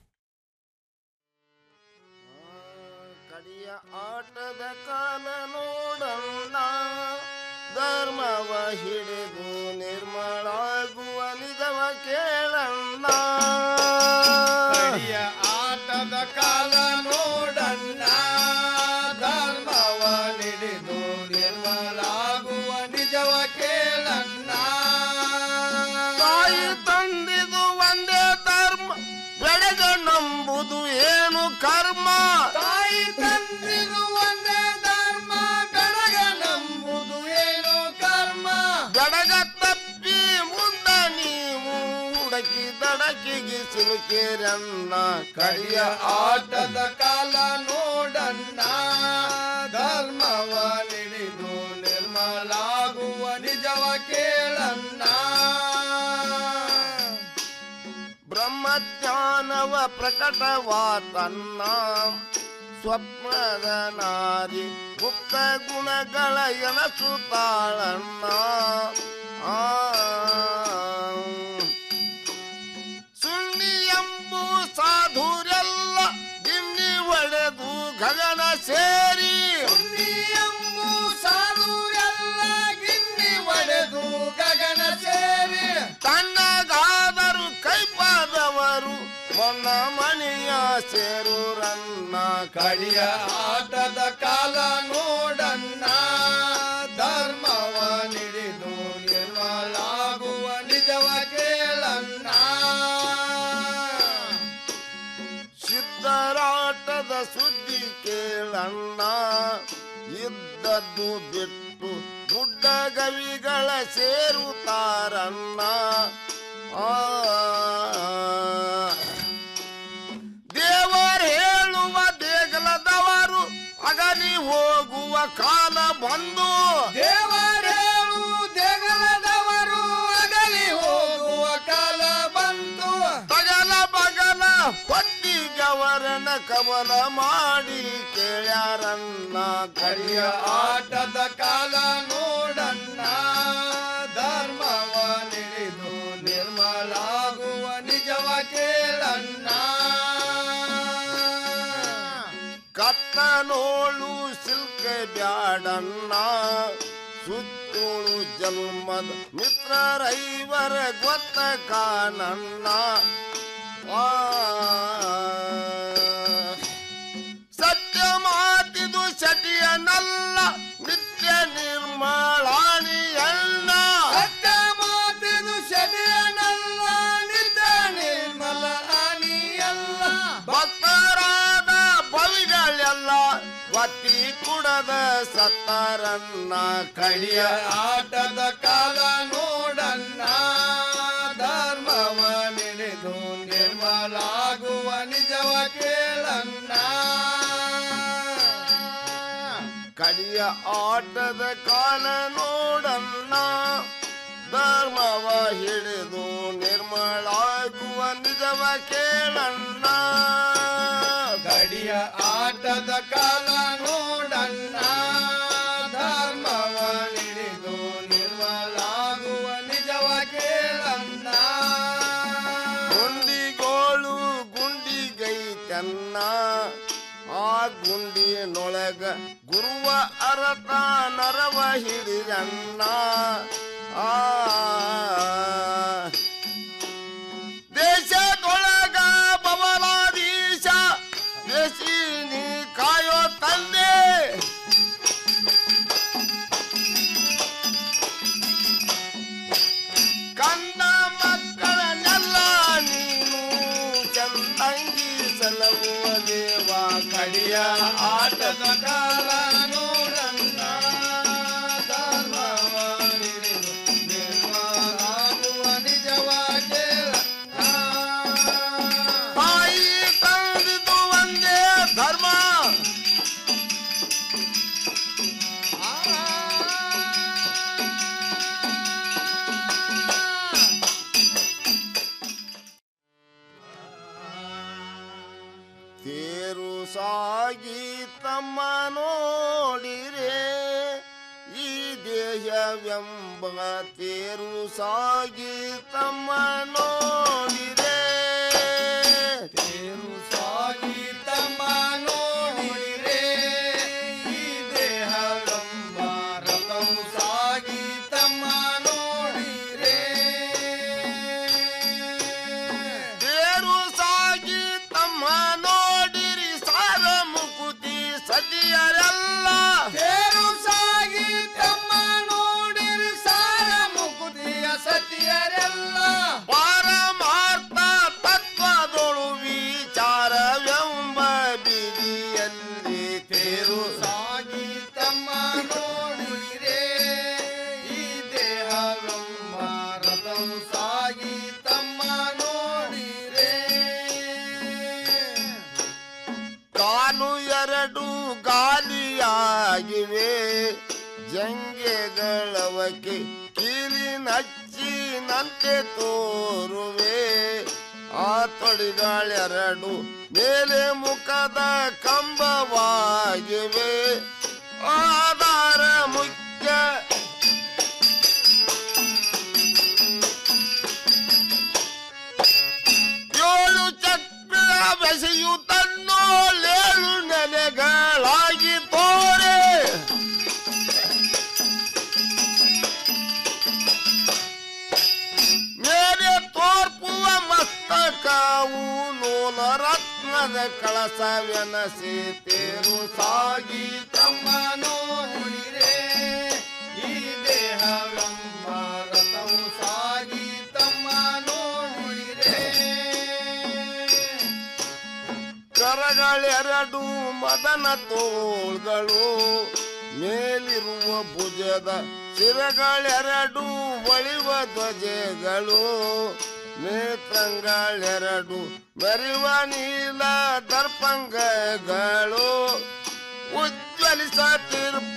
ಆಟದ ಕಾಲ ನೋಡಣ್ಣ ಧರ್ಮವ ಹಿಡಿದು ನಿರ್ಮಳಾಗುವ ನಿಜವ ಕೇಳಣ್ಣ ಕಡಿಯ ಆಟದ ಕಾಲ ನೋಡಣ್ಣ ಧರ್ಮವ ನಿಡಿದು ನಿರ್ಮಲಾಗುವ ನಿಜವ ಕೇಳಣ್ಣ ತಾಯಿ ತಂದಿದು ಒಂದೇ ಧರ್ಮ ಬೆಳಗ ನಂಬುದು ಏನು ಕರ್ಮ ತಾಯಿ ತಂದಿದು ಒಂದೇ ಧರ್ಮ ಬೆಳಗ ನಂಬುದು ಏನು ಕರ್ಮ ಬೆಳಗ ತಪ್ಪಿ ಮುಂದ ನೀವು ಹುಡುಕಿ ದಡಕಿಗೆ ಸಿಲುಕೇರನ್ನ ಕಡಿಯ ಆಟದ ಕಾಲ ನೋಡಣ್ಣ ಧರ್ಮವ ನಿಡಿದು ನಿರ್ಮಲಾಗುವ ನಿಜವ ಕೇಳಣ್ಣ ಬ್ರಹ್ಮಜ್ಞಾನವ ಪ್ರಕಟವಾತನ್ನ ಸ್ವಪ್ನದ ನಾರಿ ಗುಪ್ತ ಗುಣಗಳ ಎಣಸುತ್ತಾಳನ್ನ ಆ ಸುಣ್ಣಿ ಎಂಬು ಸಾಧುರೆಲ್ಲ ಗಿಣ್ಣಿ ಒಡೆದು ಗಗನ ಸೇರಿ ಎಂಬು ಸಾಧುರೆಲ್ಲ ಗಿಣ್ಣಿ ಒಡೆದು ಗಗನ ಸೇರಿ ತಣ್ಣಗಾದರು ಕೈಪಾದವರು ಮೊನ್ನ ಮಣಿಯ ಸೇರೂರನ್ನ ಕಡಿಯ ಆಟದ ಕಾಲ ನೋಡಣ್ಣ ಧರ್ಮವ ನಿಡಿದು ನಿರ್ಮಲಾಗುವ ನಿಜವ ಕೇಳಣ್ಣ ಸಿದ್ಧರಾಟದ ಸುದ್ದಿ ಕೇಳಣ್ಣ ಇದ್ದದ್ದು ಬಿಟ್ಟು ಗುಡ್ಡ ಗವಿಗಳ ಸೇರುತ್ತಾರಣ್ಣ ಆ ದೇವರು ಹೇಳುವ ದೇಗಲದವರು ಅಗಲಿ ಹೋಗುವ ಕಾಲ ಬಂದು ದೇವರೇಳು ದೇಗಲದವರು ಅಗಲಿ ಹೋಗುವ ಕಾಲ ಬಂತು ಬಗಲ ಬಗಲ ಹೊಟ್ಟಿಗವರನ ಕಮಲ ಮಾಡಿ ಕೇಳ್ಯಾರನ್ನ ಕಡಿಯ ಆಟದ ಕಾಲ ನೋಡಣ್ಣ ಧರ್ಮವ ನಿಡಿದು ನಿರ್ಮಲಾಗುವ ನಿಜವ ಕೇಳಣ್ಣ ಕತ್ತನೋಳು ಸಿಲ್ಕ ಬ್ಯಾಡಣ್ಣ ಸುತ್ತೋಳು ಜನ್ಮದ ಮಿತ್ರರೈವರ ಗೊತ್ತ ಕಾನಣ್ಣ ಆ ಸತ್ಯ ಮಾತಿದು ಸಟಿಯನಲ್ಲ ನಿತ್ಯ ನಿರ್ಮಲಾಣಿ ಎಣ್ಣ ಸತ್ಯ ಮಾತಿದು ಶನಿ ಬತ್ತಿ ಕುಡದ ಸತ್ತಾರನ್ನ ಕಳಿಯ ಆಟದ ಕಾಲ ನೋಡನ್ನ ಧರ್ಮವ ನಿಡಿದು ನಿರ್ಮಲಾಗುವ ನಿಜವ ಕೇಳನ್ನ ಕಡಿಯ ಆಟದ ಕಾಲ ನೋಡನ್ನ ಧರ್ಮವ ಹಿಡಿದು ನಿರ್ಮಲಾಗುವ ನಿಜವ ಕೇಳನ್ನ ಗಡಿಯ ಆಟದ ಕಾಲ ನೋಡನ್ನ ಧರ್ಮವ ಹಿಡಿದು ನಿರ್ಮಲಾಗುವ ನಿಜವ ಕೇಳನ್ನ ಗುಂಡಿಗೋಳು ಗುಂಡಿಗೈತನ್ನ ಆ ಗುಂಡಿನೊಳಗ ಗುರುವ ಅರತ ನರವ ಹಿಡಿದನ್ನ ಆ ದೇಶದೊಳಗ ಬಬಲಾದೀಶ ದೇಶಿನಿ ಕಾಯೋ ತಂದೆ ಕಂದ ಮಕ್ಕಳನ್ನೆಲ್ಲ ನೀನು ಚಂದಂಗಿ ಸಲಹುವ ದೇವ ಕಡಿಯ ಆಟದ ಕಾಲ ನೋಡನ್ನ ಧರ್ಮವ ಹಿಡಿದು ನಿರ್ಮಲಾಗುವ ನಿಜವ ಕೇಳನ್ನ. ತಾಯಿ ತಂದಿದ್ದು ಒಂದೇ ಧರ್ಮ ತೇರು ಸಾಗಿ ತಮ್ಮ ನೋಡಿರೆ ಈ ದೇಹವೆಂಬ ತೇರು ಸಾಗಿ ತಮ್ಮ ನೋಡಿರೆ ತೇರು ಸಾಗಿ ತಮ್ಮ ನೋಡಿರೆ ಈ ದೇಹವೆಂಬ ರಥವು ಸಾಗಿ ತಮ್ಮ ನೋಡಿರೆ ತೇರು ಸಾಗಿ ತಮ್ಮ ನೋಡಿರಿ ಸಾರ ಮುಕುತಿ ಸತಿಯರೆಲ್ಲ ತೇರು ಸಾಗಿ ತಮ್ಮ ನೋಡಿರಿ ಸಾರ ಮುಕುತಿಯ ಸತಿಯರೆಲ್ಲ ಪಾರಮಾರ್ಥ ತತ್ವದೊಳು ವಿಚಾರವೆಂಬ ಬೀದಿಯಲ್ಲಿ ತೇರು ಸಾಗಿ ತಮ್ಮ ನೋಡಿರೆ ಈ ದೇಹವೆಂಬ ರಥವು ಸಾಗಿ ತಮ್ಮ ನೋಡಿರೆ ಕಾಲು ಎರಡು ಗಾಲಿಯಾಗಿವೆ ಜಂಗೆಗಳವಕ್ಕೆ ಕೀಲಿನಚ್ಚಿನಂತೆ ತೋರುವೆ ಆ ತೊಡಿಗಳೆರಡು ಮೇಲೆ ಮುಖದ ಕಂಬವಾಗಿವೆ ಆಧಾರ ಮುಖ್ಯ ಏಳು ಚಕ್ರ ಬೆಸೆಯುತ್ತನ್ನೋಳೇಳು ನೆಲೆಗಳಾಗಿ ತೋರೆ ಮೇಲೆ ತೋರ್ಪುವ ಮಸ್ತಕವು ನೂಲ ರತ್ನದ ಕಳಸವೆನಸಿ ತೇರು ಸಾಗಿ ತಮ್ಮ ನೋಡಿರೆ ಈ ದೇಹವೆಂಬ ರಥವು ಸಾಗಿ ತಮ್ಮ ನೋಡಿರೆ ಕರಗಳೆರಡು ಮದನ ತೋಳ್ಗಳು ಮೇಲಿರುವ ಭುಜದ ಶಿರಗಳೆರಡು ಒಳಿವ ಧ್ವಜಗಳು ನೇತ್ರಂಗಳೆರಡು ಮೆರಿವ ನೀಲ ದರ್ಪಂಗಗಳು ಉಜ್ವಲಿಸತಿರ್ಪ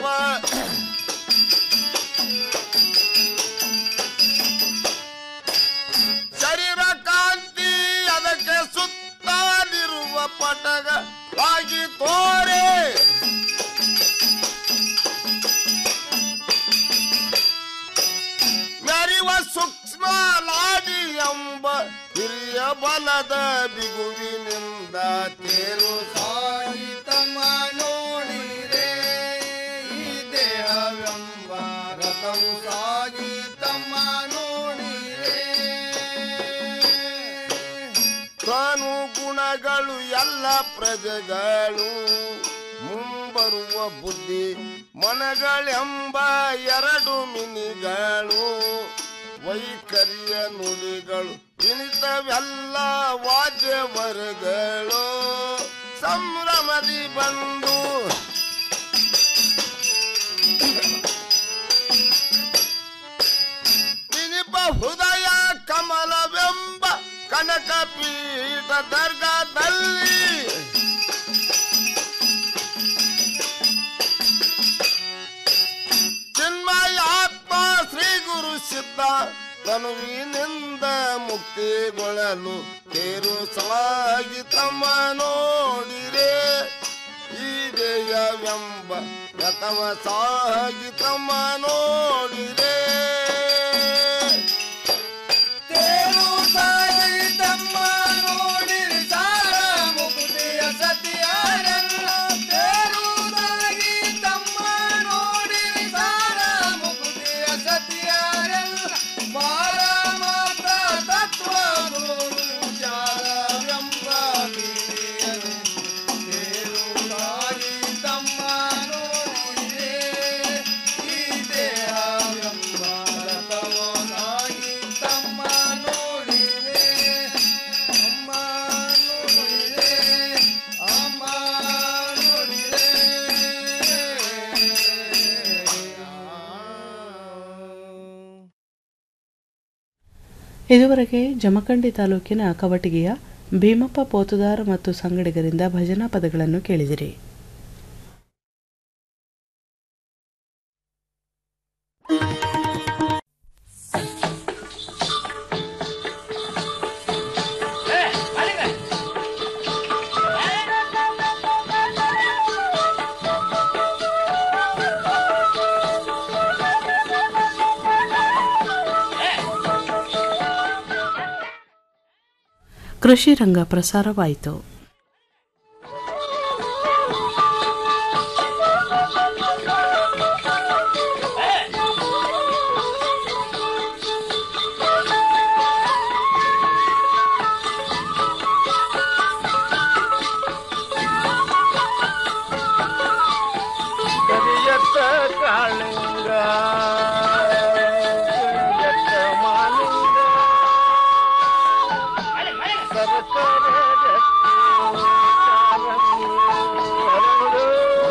ಶರೀರ ಕಾಂತಿ ಅದಕ್ಕೆ ಸುತ್ತಲಿರುವ ಪಟಗಳಾಗಿ ತೋರೆ ಮೆರಿವ ಸೂಕ್ಷ್ಮ ಲಾಡಿ ಎಂಬ ಹಿರಿಯ ಬಲದ ಬಿಗುವಿನಿಂದ ತೇರು ಸಾಗಿ ತಮ್ಮ ನೋಡಿರೆ ಈ ದೇಹವೆಂಬ ರಥವು ಸಾಗಿ ತಮ್ಮ ನೋಡಿರೆ ತಾನು ಗುಣಗಳು ಎಲ್ಲ ಪ್ರಜೆಗಳು ಮುಂಬರುವ ಬುದ್ಧಿ ಮನಗಳೆಂಬ ಎರಡು ಮಿನಿಗಳು ವೈಖರಿಯ ನುಡಿಗಳು ಇನಿತವೆಲ್ಲ ವಾದ್ಯವರ್ಗಳು ಸಂಭ್ರಮದಿ ಬಂದು ಹೃದಯ ಕಮಲವೆಂಬ ಕನಕ ಪೀಠ ದರ್ಗಾದಲ್ಲಿ ಚಿನ್ಮಯಾತ್ಮ ಶ್ರೀ ಗುರು ಸಿದ್ಧ ತನುವಿನಿಂದ ಮುಕ್ತಿಗೊಳ್ಳಲು ತೇರು ಸಾಗಿ ತಮ್ಮ ನೋಡಿರೆ ಈ ದೇಯವೆಂಬ ರಥವ ಸಾಗಿ ತಮ್ಮ ನೋಡಿರೆ ತೇರು ಸಾಗಿ ತಮ್ಮ ನೋಡಿರಿ ಸಾರ ಮುಕ್ತಿಯ ಸತಿಯಾರಲ್ಲ ತೇರು ಸಾಗಿ ತಮ್ಮ ನೋಡಿರಿ ಸಾರ ಮುಕ್ತಿಯ ಸತಿಯಾರಲ್ಲ ಮಾರ ಮಾತ ತತ್ವ ಗುರು ಜಾಲವೆಂಬ ಬೀದಿಯಲ್ಲಿ ತೇರು ಸಾಗಿ ತಮ್ಮ ನೋಡಿರೆ ಈ ದೇಹವೆಂಬ ರಥವ ಸಾಗಿ ತಮ್ಮ ನೋಡಿರೆ ಅಮ್ಮ ನೋಡಿರೆ ಅಮ್ಮ ನೋಡಿರೆ ಇದುವರೆಗೆ ಜಮಖಂಡಿ ತಾಲೂಕಿನ ಕವಟಗಿಯ ಭೀಮಪ್ಪ ಪೋತುದಾರ ಮತ್ತು ಸಂಗಡಿಗರಿಂದ ಭಜನಾ ಪದಗಳನ್ನು ಕೇಳಿದಿರಿ ಕೃಷಿ ರಂಗ ಪ್ರಸಾರವಾಯಿತು ಕರಿಯತ್ತ ಕಾಳಿಂಗ ಕರಿಯತ್ತ ಮಾಲಿಂಗ ಸರಸರ ರತ್ನ ಚಾರಂಗಿ ಹರಡು.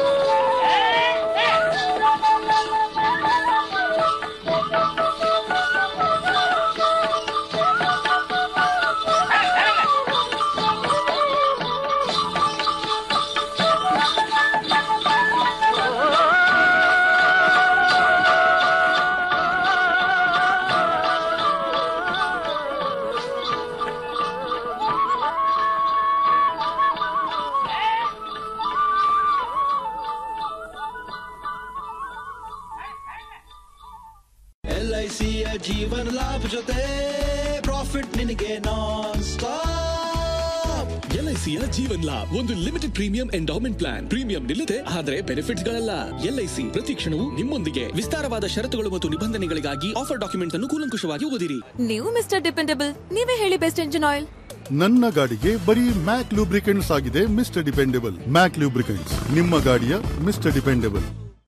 ಎಲ್ ಐ ಸಿಯ ಜೀವನ ಲಾಭ ಜೊತೆ ಪ್ರಾಫಿಟ್ ನಿನಗೆ ನಾನ್ ಸ್ಟಾಪ್ ಎಲ್ಐಸಿಯ ಜೀವನ್ ಲಾಭ್ ಒಂದು limited premium endowment plan premium ನಿಲ್ಲದೆ ಆದರೆ ಬೆನಿಫಿಟ್ಸ್ ಗಳಲ್ಲ ಎಲ್ಐಸಿ ಪ್ರತಿ ಕ್ಷಣವೂ ನಿಮ್ಮೊಂದಿಗೆ ವಿಸ್ತಾರವಾದ ಷರತ್ತುಗಳು ಮತ್ತು ನಿಬಂಧನೆಗಳಿಗಾಗಿ ಆಫರ್ ಡಾಕ್ಯುಮೆಂಟ್ಸ್ ಅನ್ನು ಕೂಲಂಕುಷವಾಗಿ ಓದಿರಿ ನೀವು ಮಿಸ್ಟರ್ ಡಿಪೆಂಡಬಲ್ ನೀವೇ ಹೇಳಿ ಬೆಸ್ಟ್ ಎಂಜಿನ್ ಆಯಿಲ್ ನನ್ನ ಗಾಡಿಗೆ ಬರೀ ಮ್ಯಾಕ್ ಲೂಬ್ರಿಕೆಂಟ್ಸ್ ಆಗಿದೆ ಮಿಸ್ಟರ್ ಡಿಪೆಂಡೆಬಲ್ ಮ್ಯಾಕ್ ಲೂಬ್ರಿಕೆಂಟ್ಸ್ ನಿಮ್ಮ ಗಾಡಿಯ ಮಿಸ್ಟರ್ ಡಿಪೆಂಡೆಬಲ್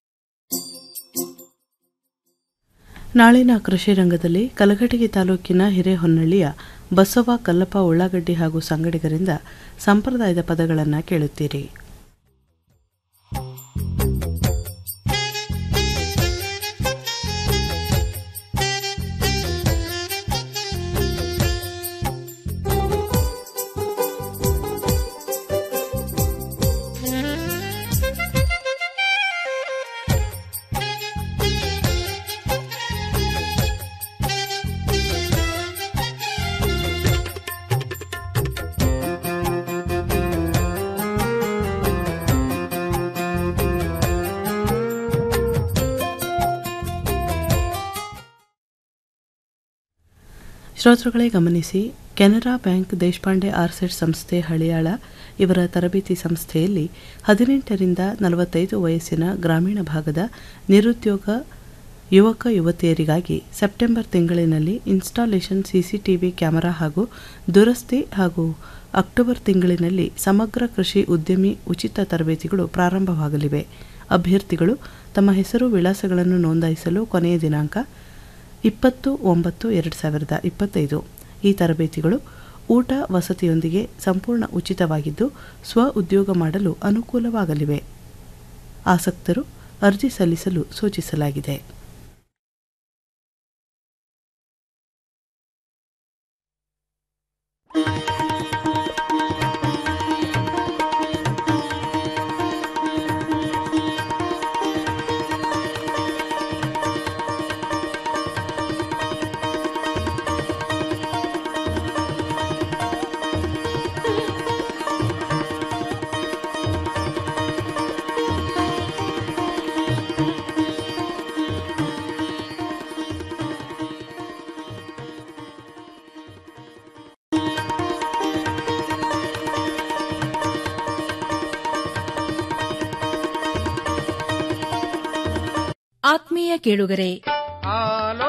ನಾಳಿನ ಕೃಷಿ ರಂಗದಲ್ಲಿ ಕಲಘಟಗಿ ತಾಲೂಕಿನ ಹಿರೇಹೊನ್ನಳ್ಳಿಯ ಬಸವ ಕಲ್ಲಪ್ಪ ಉಳ್ಳಾಗಡ್ಡಿ ಹಾಗೂ ಸಂಗಡಿಗರಿಂದ ಸಂಪ್ರದಾಯದ ಪದಗಳನ್ನು ಕೇಳುತ್ತೀರಿ ಶ್ರೋತೃಗಳೇ ಗಮನಿಸಿ ಕೆನರಾ ಬ್ಯಾಂಕ್ ದೇಶಪಾಂಡೆ ಆರ್ಸೆಟ್ ಸಂಸ್ಥೆ ಹಳಿಯಾಳ ಇವರ ತರಬೇತಿ ಸಂಸ್ಥೆಯಲ್ಲಿ ಹದಿನೆಂಟರಿಂದ ನಲವತ್ತೈದು ವಯಸ್ಸಿನ ಗ್ರಾಮೀಣ ಭಾಗದ ನಿರುದ್ಯೋಗ ಯುವಕ ಯುವತಿಯರಿಗಾಗಿ ಸೆಪ್ಟೆಂಬರ್ ತಿಂಗಳಿನಲ್ಲಿ ಇನ್ಸ್ಟಾಲೇಷನ್ ಸಿಸಿಟಿವಿ ಕ್ಯಾಮೆರಾ ಹಾಗೂ ದುರಸ್ತಿ ಹಾಗೂ ಅಕ್ಟೋಬರ್ ತಿಂಗಳಿನಲ್ಲಿ ಸಮಗ್ರ ಕೃಷಿ ಉದ್ಯಮಿ ಉಚಿತ ತರಬೇತಿಗಳು ಪ್ರಾರಂಭವಾಗಲಿವೆ ಅಭ್ಯರ್ಥಿಗಳು ತಮ್ಮ ಹೆಸರು ವಿಳಾಸಗಳನ್ನು ನೋಂದಾಯಿಸಲು ಕೊನೆಯ ದಿನಾಂಕ ಇಪ್ಪತ್ತು ಒಂಬತ್ತು ಎರಡು ಸಾವಿರದ ಇಪ್ಪತ್ತೈದು ಈ ತರಬೇತಿಗಳು ಊಟ ವಸತಿಯೊಂದಿಗೆ ಸಂಪೂರ್ಣ ಉಚಿತವಾಗಿದ್ದು ಸ್ವ ಉದ್ಯೋಗ ಮಾಡಲು ಅನುಕೂಲವಾಗಲಿವೆ ಆಸಕ್ತರು ಅರ್ಜಿ ಸಲ್ಲಿಸಲು ಸೂಚಿಸಲಾಗಿದೆ ಆತ್ಮೀಯ ಕೇಳುಗರೆ ಆಲೋ